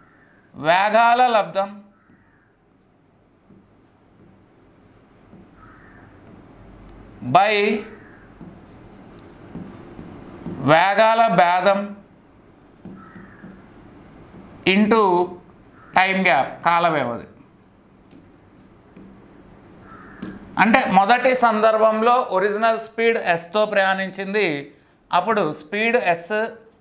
వేగాల లబ్ధం బై వేగాల భేదం ఇంటూ టైం గ్యాప్ కాల వ్యవధి అంటే మొదటి సందర్భంలో ఒరిజినల్ స్పీడ్ ఎస్తో ప్రయాణించింది అప్పుడు స్పీడ్ ఎస్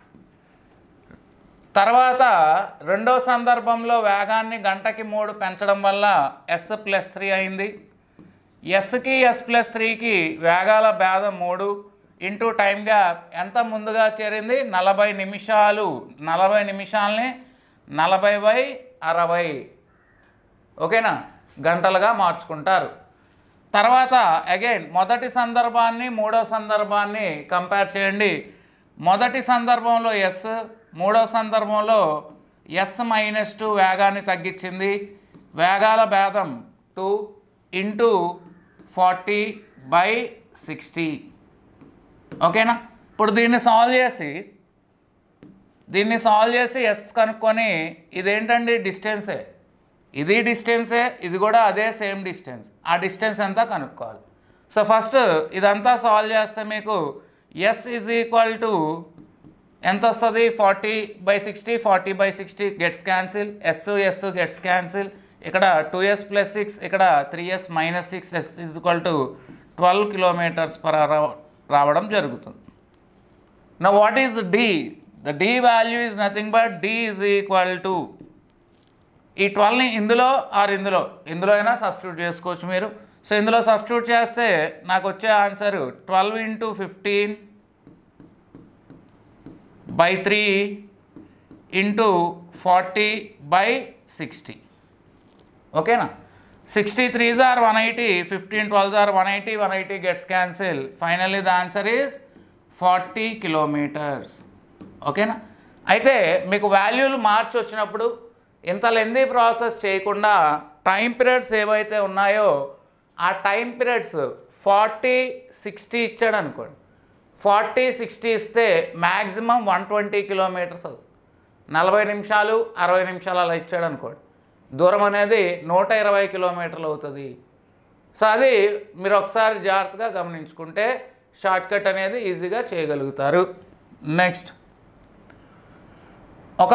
తర్వాత రెండో సందర్భంలో వేగాన్ని గంటకి మూడు పెంచడం వల్ల ఎస్ ప్లస్ త్రీ అయింది ఎస్కి ఎస్ ప్లస్ త్రీకి వేగాల భేదం మూడు ఇంటూ టైం గ్యాప్ ఎంత ముందుగా చేరింది నలభై నిమిషాలు నలభై నిమిషాలని నలభై బై అరవై ఓకేనా గంటలుగా మార్చుకుంటారు తర్వాత అగైన్ మొదటి సందర్భాన్ని మూడో సందర్భాన్ని కంపేర్ చేయండి మొదటి సందర్భంలో ఎస్ మూడో సందర్భంలో ఎస్ మైనస్ టూ వేగాన్ని తగ్గించింది వేగాల భేదం two into forty by sixty ఓకేనా ఇప్పుడు దీన్ని సాల్వ్ చేసి దీన్ని సాల్వ్ చేసి ఎస్ కనుక్కొని ఇదేంటండి డిస్టెన్సే ఇది డిస్టెన్సే ఇది కూడా అదే సేమ్ డిస్టెన్స్ ఆ డిస్టెన్స్ ఎంత కనుక్కోవాలి సో ఫస్ట్ ఇదంతా సాల్వ్ చేస్తే మీకు ఎస్ ఈజ్ ఈక్వల్ టు ఎంత వస్తుంది forty by sixty forty by sixty gets cancel S S gets cancel ఇక్కడ టూ ఎస్ ప్లస్ సిక్స్ ఇక్కడ three S minus six S is equal to twelve kilometres per hour రావడం జరుగుతుంది నా what is D the D value is nothing but D is equal to ఈ ట్వెల్వ్ని ఇందులో are ఇందులో ఇందులో అయినా సబ్స్టిట్యూట్ చేసుకోవచ్చు మీరు సో ఇందులో సబ్స్టిట్యూట్ చేస్తే నాకు వచ్చే answer twelve into fifteen by three into forty by sixty ఓకేనా సిక్స్టీ త్రీ జార్ వన్ ఎయిటీ ఫిఫ్టీన్ ట్వెల్వ్ జార్ one eighty one eighty gets cancel finally the answer is forty kilometres ఓకేనా అయితే మీకు వాల్యూలు మార్చి వచ్చినప్పుడు ఇంత లెందీ ప్రాసెస్ చేయకుండా టైం పీరియడ్స్ ఏవైతే ఉన్నాయో ఆ టైం పీరియడ్స్ ఫార్టీ సిక్స్టీ ఇచ్చాడు అనుకోండి ఫార్టీ సిక్స్టీ ఇస్తే మ్యాక్సిమం వన్ ట్వంటీ కిలోమీటర్స్ అవుతుంది నలభై నిమిషాలు అరవై నిమిషాలు అలా ఇచ్చాడు అనుకోండి దూరం అనేది నూట ఇరవై కిలోమీటర్లు అవుతుంది సో అది మీరు ఒకసారి జాగ్రత్తగా గమనించుకుంటే షార్ట్ కట్ అనేది ఈజీగా చేయగలుగుతారు నెక్స్ట్ ఒక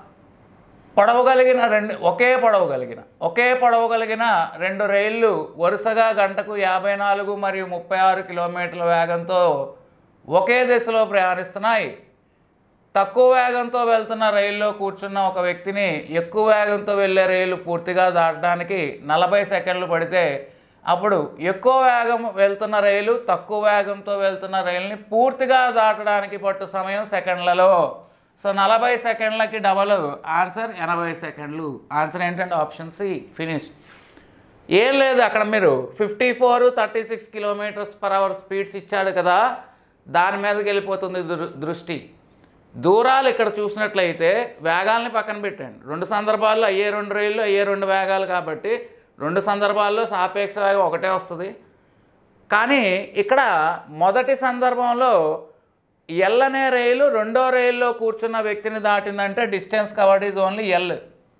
పొడవు కలిగిన రెండు ఒకే పొడవు కలిగిన ఒకే పొడవు కలిగిన రెండు రైళ్ళు వరుసగా గంటకు యాభై నాలుగు మరియు ముప్పై ఆరు కిలోమీటర్ల వేగంతో ఒకే దిశలో ప్రయాణిస్తున్నాయి తక్కువ వేగంతో వెళ్తున్న రైల్లో కూర్చున్న ఒక వ్యక్తిని ఎక్కువ వేగంతో వెళ్ళే రైలు పూర్తిగా దాటడానికి నలభై సెకండ్లు పడితే అప్పుడు ఎక్కువ వేగం వెళ్తున్న రైలు తక్కువ వేగంతో వెళ్తున్న రైలుని పూర్తిగా దాటడానికి పట్టు సమయం సెకండ్లలో సో నలభై సెకండ్లకి డబల్ ఆన్సర్ ఎనభై సెకండ్లు ఆన్సర్ ఏంటంటే ఆప్షన్ సి ఫినిష్ ఏం లేదు అక్కడ మీరు fifty four thirty six kilometres per hour speeds ఇచ్చాడు కదా దాని మీదకి వెళ్ళిపోతుంది దృ- దృష్టి దూరాలు ఇక్కడ చూసినట్లయితే వేగాల్ని పక్కన పెట్టండి రెండు సందర్భాల్లో అయ్యే రెండు రైళ్ళు అయ్యే రెండు వేగాలు కాబట్టి రెండు సందర్భాల్లో సాపేక్ష వేగం ఒకటే వస్తుంది కానీ ఇక్కడ మొదటి సందర్భంలో ఎల్ అనే రైలు రెండో రైల్లో కూర్చున్న వ్యక్తిని దాటిందంటే distance covered is only L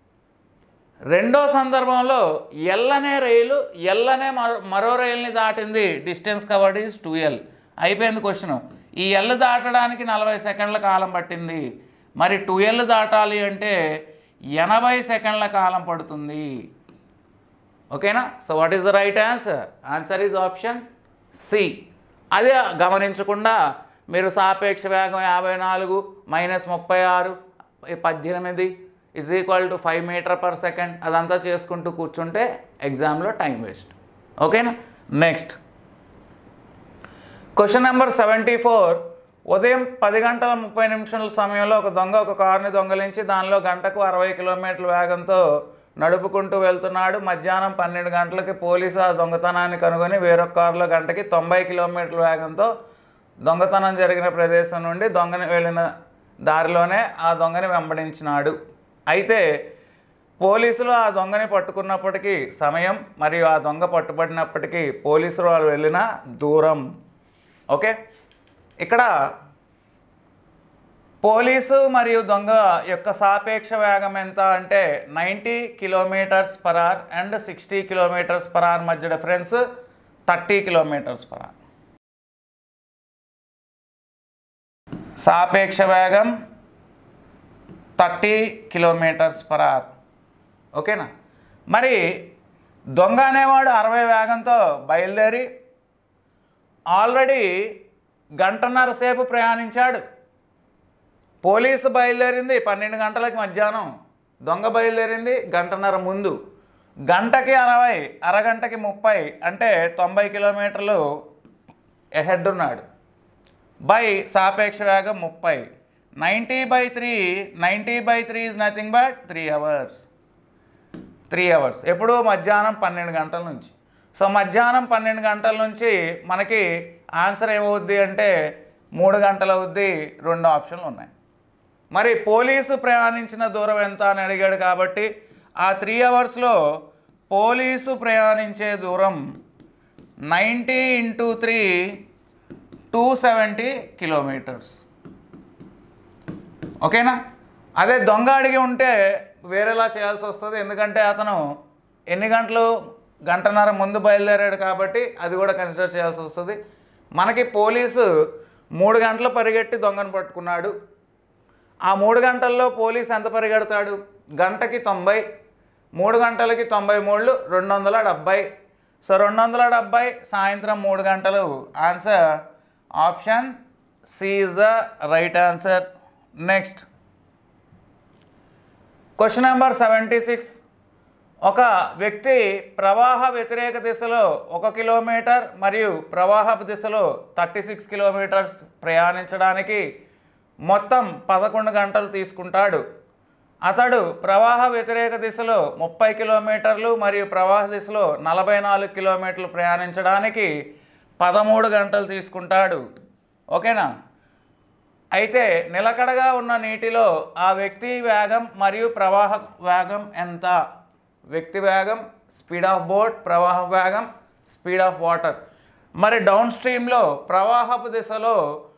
రెండో సందర్భంలో ఎల్ అనే రైలు ఎల్ అనే మరో మరో రైలుని దాటింది distance covered is two L అయిపోయింది క్వశ్చన్ ఈ ఎల్ దాటడానికి నలభై సెకండ్ల కాలం పట్టింది మరి టూ ఎల్ దాటాలి అంటే ఎనభై సెకండ్ల కాలం పడుతుంది ఓకేనా so what is the right answer answer is option C అదే గమనించకుండా మీరు సాపేక్ష వేగం యాభై నాలుగు మైనస్ ముప్పై ఆరు పద్దెనిమిది is equal to five metre per second అదంతా చేసుకుంటూ కూర్చుంటే ఎగ్జామ్లో టైం వేస్ట్ ఓకేనా next question number seventy four ఉదయం పది గంటల ముప్పై నిమిషాల సమయంలో ఒక దొంగ ఒక కారుని దొంగలించి దానిలో గంటకు అరవై కిలోమీటర్ల వేగంతో నడుపుకుంటూ వెళ్తున్నాడు మధ్యాహ్నం పన్నెండు గంటలకి పోలీసు ఆ దొంగతనాన్ని కనుగొని వేరొక కారులో గంటకి తొంభై కిలోమీటర్ల వేగంతో దొంగతనం జరిగిన ప్రదేశం నుండి దొంగని వెళ్ళిన దారిలోనే ఆ దొంగని వెంబడించినాడు అయితే పోలీసులు ఆ దొంగని పట్టుకున్నప్పటికీ సమయం మరియు ఆ దొంగ పట్టుబడినప్పటికీ పోలీసులు వాళ్ళు వెళ్ళిన దూరం ఓకే ఇక్కడ పోలీసు మరియు దొంగ యొక్క సాపేక్ష వేగం ఎంత అంటే ninety kilometres per hour and sixty kilometres per hour మధ్య difference thirty kilometres per hour సాపేక్ష వేగం థర్టీ కిలోమీటర్స్ పర్ అవర్ ఓకేనా మరి దొంగ అనేవాడు అరవై వేగంతో బయలుదేరి ఆల్రెడీ గంటన్నర సేపు ప్రయాణించాడు పోలీసు బయలుదేరింది పన్నెండు గంటలకి మధ్యాహ్నం దొంగ బయలుదేరింది గంటన్నర ముందు గంటకి అరవై అరగంటకి ముప్పై అంటే తొంభై కిలోమీటర్లు ఎహెడ్ ఉన్నాడు బై సాపేక్ష వేగం ముప్పై ninety by three ninety by three is nothing but three hours three hours ఎప్పుడు మధ్యాహ్నం పన్నెండు గంటల నుంచి సో మధ్యాహ్నం పన్నెండు గంటల నుంచి మనకి ఆన్సర్ ఏమవుద్ది అంటే మూడు గంటలు అవుద్ది రెండు ఆప్షన్లు ఉన్నాయి మరి పోలీసు ప్రయాణించిన దూరం ఎంత అని అడిగాడు కాబట్టి ఆ త్రీ అవర్స్లో పోలీసు ప్రయాణించే దూరం ninety into three two seventy kilometres ఓకేనా అదే దొంగ అడిగి ఉంటే వేరేలా చేయాల్సి వస్తుంది ఎందుకంటే అతను ఎన్ని గంటలు గంటన్నర ముందు బయలుదేరాడు కాబట్టి అది కూడా కన్సిడర్ చేయాల్సి వస్తుంది మనకి పోలీసు మూడు గంటలు పరిగెట్టి దొంగను పట్టుకున్నాడు ఆ మూడు గంటల్లో పోలీస్ ఎంత పరిగెడతాడు గంటకి తొంభై మూడు గంటలకి తొంభై మూడు రెండు వందల డెబ్బై సో రెండు వందల డెబ్బై సాయంత్రం మూడు గంటలు answer option C is the right answer next question number seventy six ఒక వ్యక్తి ప్రవాహ వ్యతిరేక దిశలో ఒక కిలోమీటర్ మరియు ప్రవాహపు దిశలో థర్టీ సిక్స్ కిలోమీటర్స్ ప్రయాణించడానికి మొత్తం పదకొండు గంటలు తీసుకుంటాడు అతడు ప్రవాహ వ్యతిరేక దిశలో ముప్పై కిలోమీటర్లు మరియు ప్రవాహ దిశలో నలభై నాలుగు కిలోమీటర్లు ప్రయాణించడానికి పదమూడు గంటలు తీసుకుంటాడు ఓకేనా అయితే నిలకడగా ఉన్న నీటిలో ఆ వ్యక్తి వేగం మరియు ప్రవాహ వేగం ఎంత వ్యక్తి వేగం స్పీడ్ ఆఫ్ బోట్ ప్రవాహ వేగం స్పీడ్ ఆఫ్ వాటర్ మరి డౌన్ స్ట్రీమ్లో ప్రవాహపు దిశలో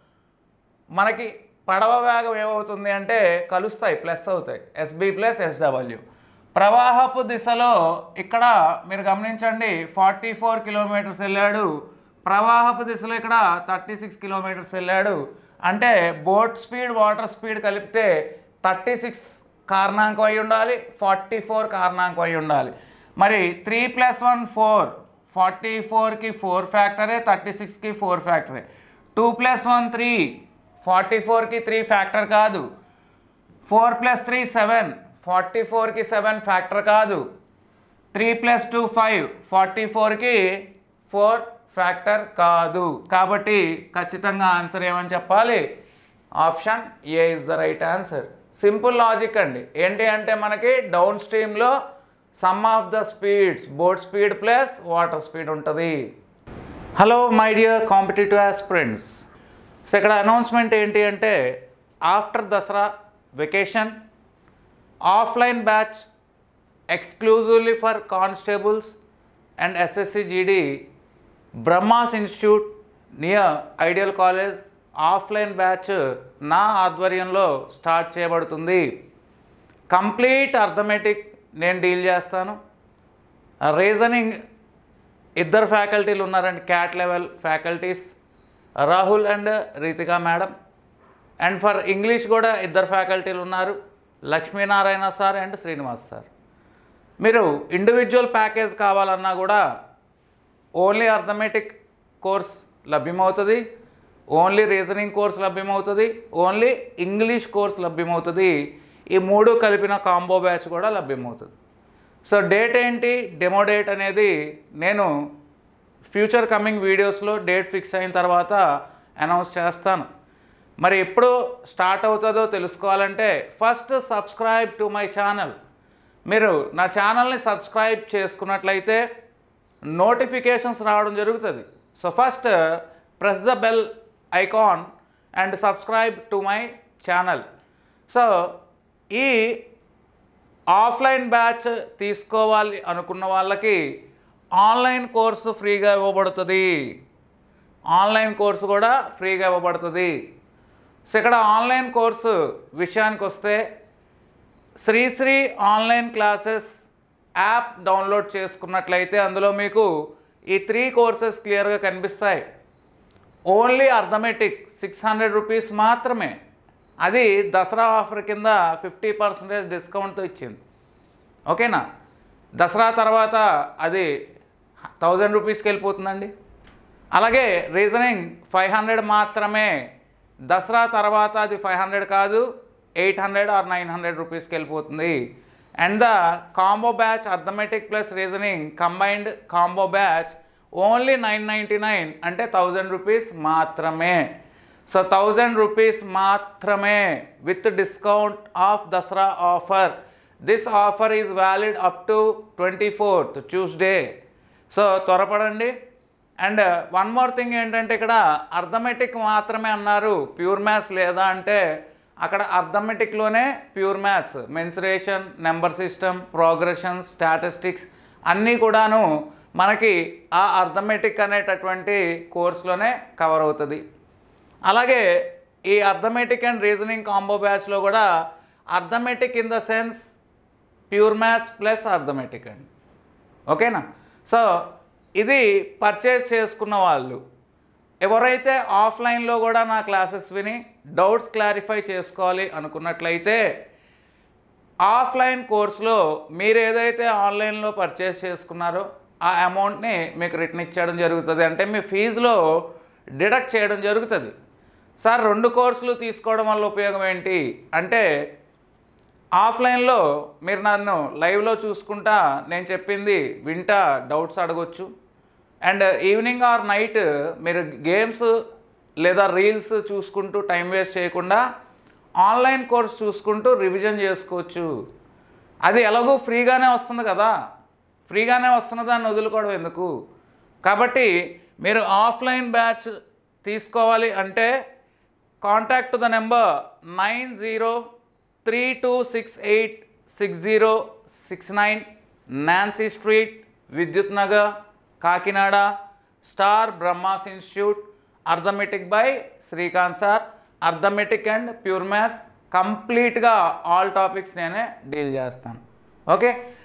మనకి పడవ వేగం ఏమవుతుంది అంటే కలుస్తాయి ప్లస్ అవుతాయి ఎస్బి ప్లస్ ఎస్డబ్ల్యూ ప్రవాహపు దిశలో ఇక్కడ మీరు గమనించండి ఫార్టీ ఫోర్ కిలోమీటర్స్ వెళ్ళాడు ప్రవాహపు దిశలో ఇక్కడ థర్టీ సిక్స్ కిలోమీటర్స్ వెళ్ళాడు అంటే బోట్ స్పీడ్ వాటర్ స్పీడ్ కలిపితే థర్టీ సిక్స్ కారణాంకం అయి ఉండాలి ఫార్టీ ఫోర్ కారణాంకం అయి ఉండాలి మరి three plus one four forty ఫోర్కి ఫోర్ ఫ్యాక్టరే థర్టీ సిక్స్కి ఫోర్ ఫ్యాక్టరే two plus one three forty ఫోర్కి త్రీ ఫ్యాక్టర్ కాదు four plus three seven forty ఫోర్కి సెవెన్ ఫ్యాక్టర్ కాదు three plus two five forty ఫోర్కి ఫోర్ ఫ్యాక్టర్ కాదు కాబట్టి ఖచ్చితంగా ఆన్సర్ ఏమని చెప్పాలి option A is the right answer simple logic అండి ఏంటి అంటే మనకి డౌన్ స్ట్రీమ్లో sum of the speeds boat speed plus water speed ఉంటుంది hello my dear competitive aspirants so ఇక్కడ అనౌన్స్మెంట్ ఏంటి అంటే after Dasara vacation offline batch exclusively for constables and SSC GD Brahmas institute near ideal college offline batch నా ఆధ్వర్యంలో start చేయబడుతుంది complete arithmetic నేను deal చేస్తాను reasoning ఇద్దరు ఫ్యాకల్టీలు ఉన్నారండి CAT level faculties Rahul and Ritika madam and for English కూడా ఇద్దరు ఫ్యాకల్టీలు ఉన్నారు Lakshminarayana sir and Srinivas sir మీరు ఇండివిజువల్ ప్యాకేజ్ కావాలన్నా కూడా ఓన్లీ అర్థమెటిక్ కోర్స్ లభ్యమవుతుంది ఓన్లీ రీజనింగ్ కోర్స్ లభ్యమవుతుంది ఓన్లీ ఇంగ్లీష్ కోర్స్ లభ్యమవుతుంది ఈ మూడు కలిపిన కాంబో బ్యాచ్ కూడా లభ్యమవుతుంది సో డేట్ ఏంటి డెమో డేట్ అనేది నేను ఫ్యూచర్ కమింగ్ వీడియోస్లో డేట్ ఫిక్స్ అయిన తర్వాత అనౌన్స్ చేస్తాను మరి ఎప్పుడు స్టార్ట్ అవుతుందో తెలుసుకోవాలంటే first subscribe to my channel మీరు నా ఛానల్ని సబ్స్క్రైబ్ చేసుకున్నట్లయితే నోటిఫికేషన్స్ రావడం జరుగుతుంది so first press the bell icon and subscribe to my channel so ఈ ఆఫ్లైన్ బ్యాచ్ తీసుకోవాలి అనుకున్న వాళ్ళకి ఆన్లైన్ కోర్సు ఫ్రీగా ఇవ్వబడుతుంది ఆన్లైన్ కోర్సు కూడా ఫ్రీగా ఇవ్వబడుతుంది సో ఇక్కడ ఆన్లైన్ కోర్సు విషయానికి వస్తే Sri Sri online classes app download చేసుకున్నట్లయితే అందులో మీకు ఈ త్రీ కోర్సెస్ క్లియర్గా కనిపిస్తాయి only arithmetic six hundred rupees మాత్రమే అది దసరా ఆఫర్ కింద ఫిఫ్టీ పర్సెంటేజ్ డిస్కౌంట్తో ఇచ్చింది ఓకేనా దసరా తర్వాత అది థౌజండ్ రూపీస్కి వెళ్ళిపోతుందండి అలాగే రీజనింగ్ ఫైవ్ హండ్రెడ్ మాత్రమే దసరా తర్వాత అది ఫైవ్ హండ్రెడ్ కాదు eight hundred or nine hundred రూపీస్కి వెళ్ళిపోతుంది and the combo batch arithmetic plus reasoning combined combo batch only nine ninety nine అంటే థౌజండ్ రూపీస్ మాత్రమే సో థౌజండ్ రూపీస్ మాత్రమే with discount of Dasara offer this offer is valid up to twenty fourth Tuesday so త్వరపడండి and one more thing ఏంటంటే ఇక్కడ arithmetic మాత్రమే అన్నారు pure maths లేదా అంటే అక్కడ అర్థమెటిక్లోనే pure maths mensuration number system progression statistics అన్నీ కూడాను మనకి ఆ అర్థమెటిక్ అనేటటువంటి కోర్సులోనే కవర్ అవుతుంది అలాగే ఈ అర్థమెటిక్ అండ్ రీజనింగ్ కాంబో బ్యాచ్లో కూడా arithmetic in the sense pure maths plus arithmetic అండి ఓకేనా సో ఇది పర్చేస్ చేసుకున్న వాళ్ళు ఎవరైతే ఆఫ్లైన్లో కూడా నా క్లాసెస్ విని డౌట్స్ క్లారిఫై చేసుకోవాలి అనుకున్నట్లయితే ఆఫ్లైన్ కోర్సులో మీరు ఏదైతే ఆన్లైన్లో పర్చేస్ చేసుకున్నారో ఆ అమౌంట్ని మీకు రిటర్న్ ఇచ్చేయడం జరుగుతుంది అంటే మీ ఫీజులో డిడక్ట్ చేయడం జరుగుతుంది సార్ రెండు కోర్సులు తీసుకోవడం వల్ల ఉపయోగం ఏంటి అంటే ఆఫ్లైన్లో మీరు నన్ను లైవ్లో చూసుకుంటా నేను చెప్పింది వింటా డౌట్స్ అడగొచ్చు అండ్ ఈవినింగ్ ఆర్ నైట్ మీరు గేమ్స్ లేదా రీల్స్ చూసుకుంటూ టైం వేస్ట్ చేయకుండా ఆన్లైన్ కోర్స్ చూసుకుంటూ రివిజన్ చేసుకోవచ్చు అది ఎలాగో ఫ్రీగానే వస్తుంది కదా ఫ్రీగానే వస్తున్న దాన్ని వదులుకోవడం ఎందుకు కాబట్టి మీరు ఆఫ్లైన్ బ్యాచ్ తీసుకోవాలి అంటే contact the number nine zero three two six eight six zero six nine Nancy street Vidyut Nagar Kakinada star Brahmas institute arithmetic by Srikanth sir arithmetic and pure maths కంప్లీట్గా ఆల్ టాపిక్స్ నేనే డీల్ చేస్తాను ఓకే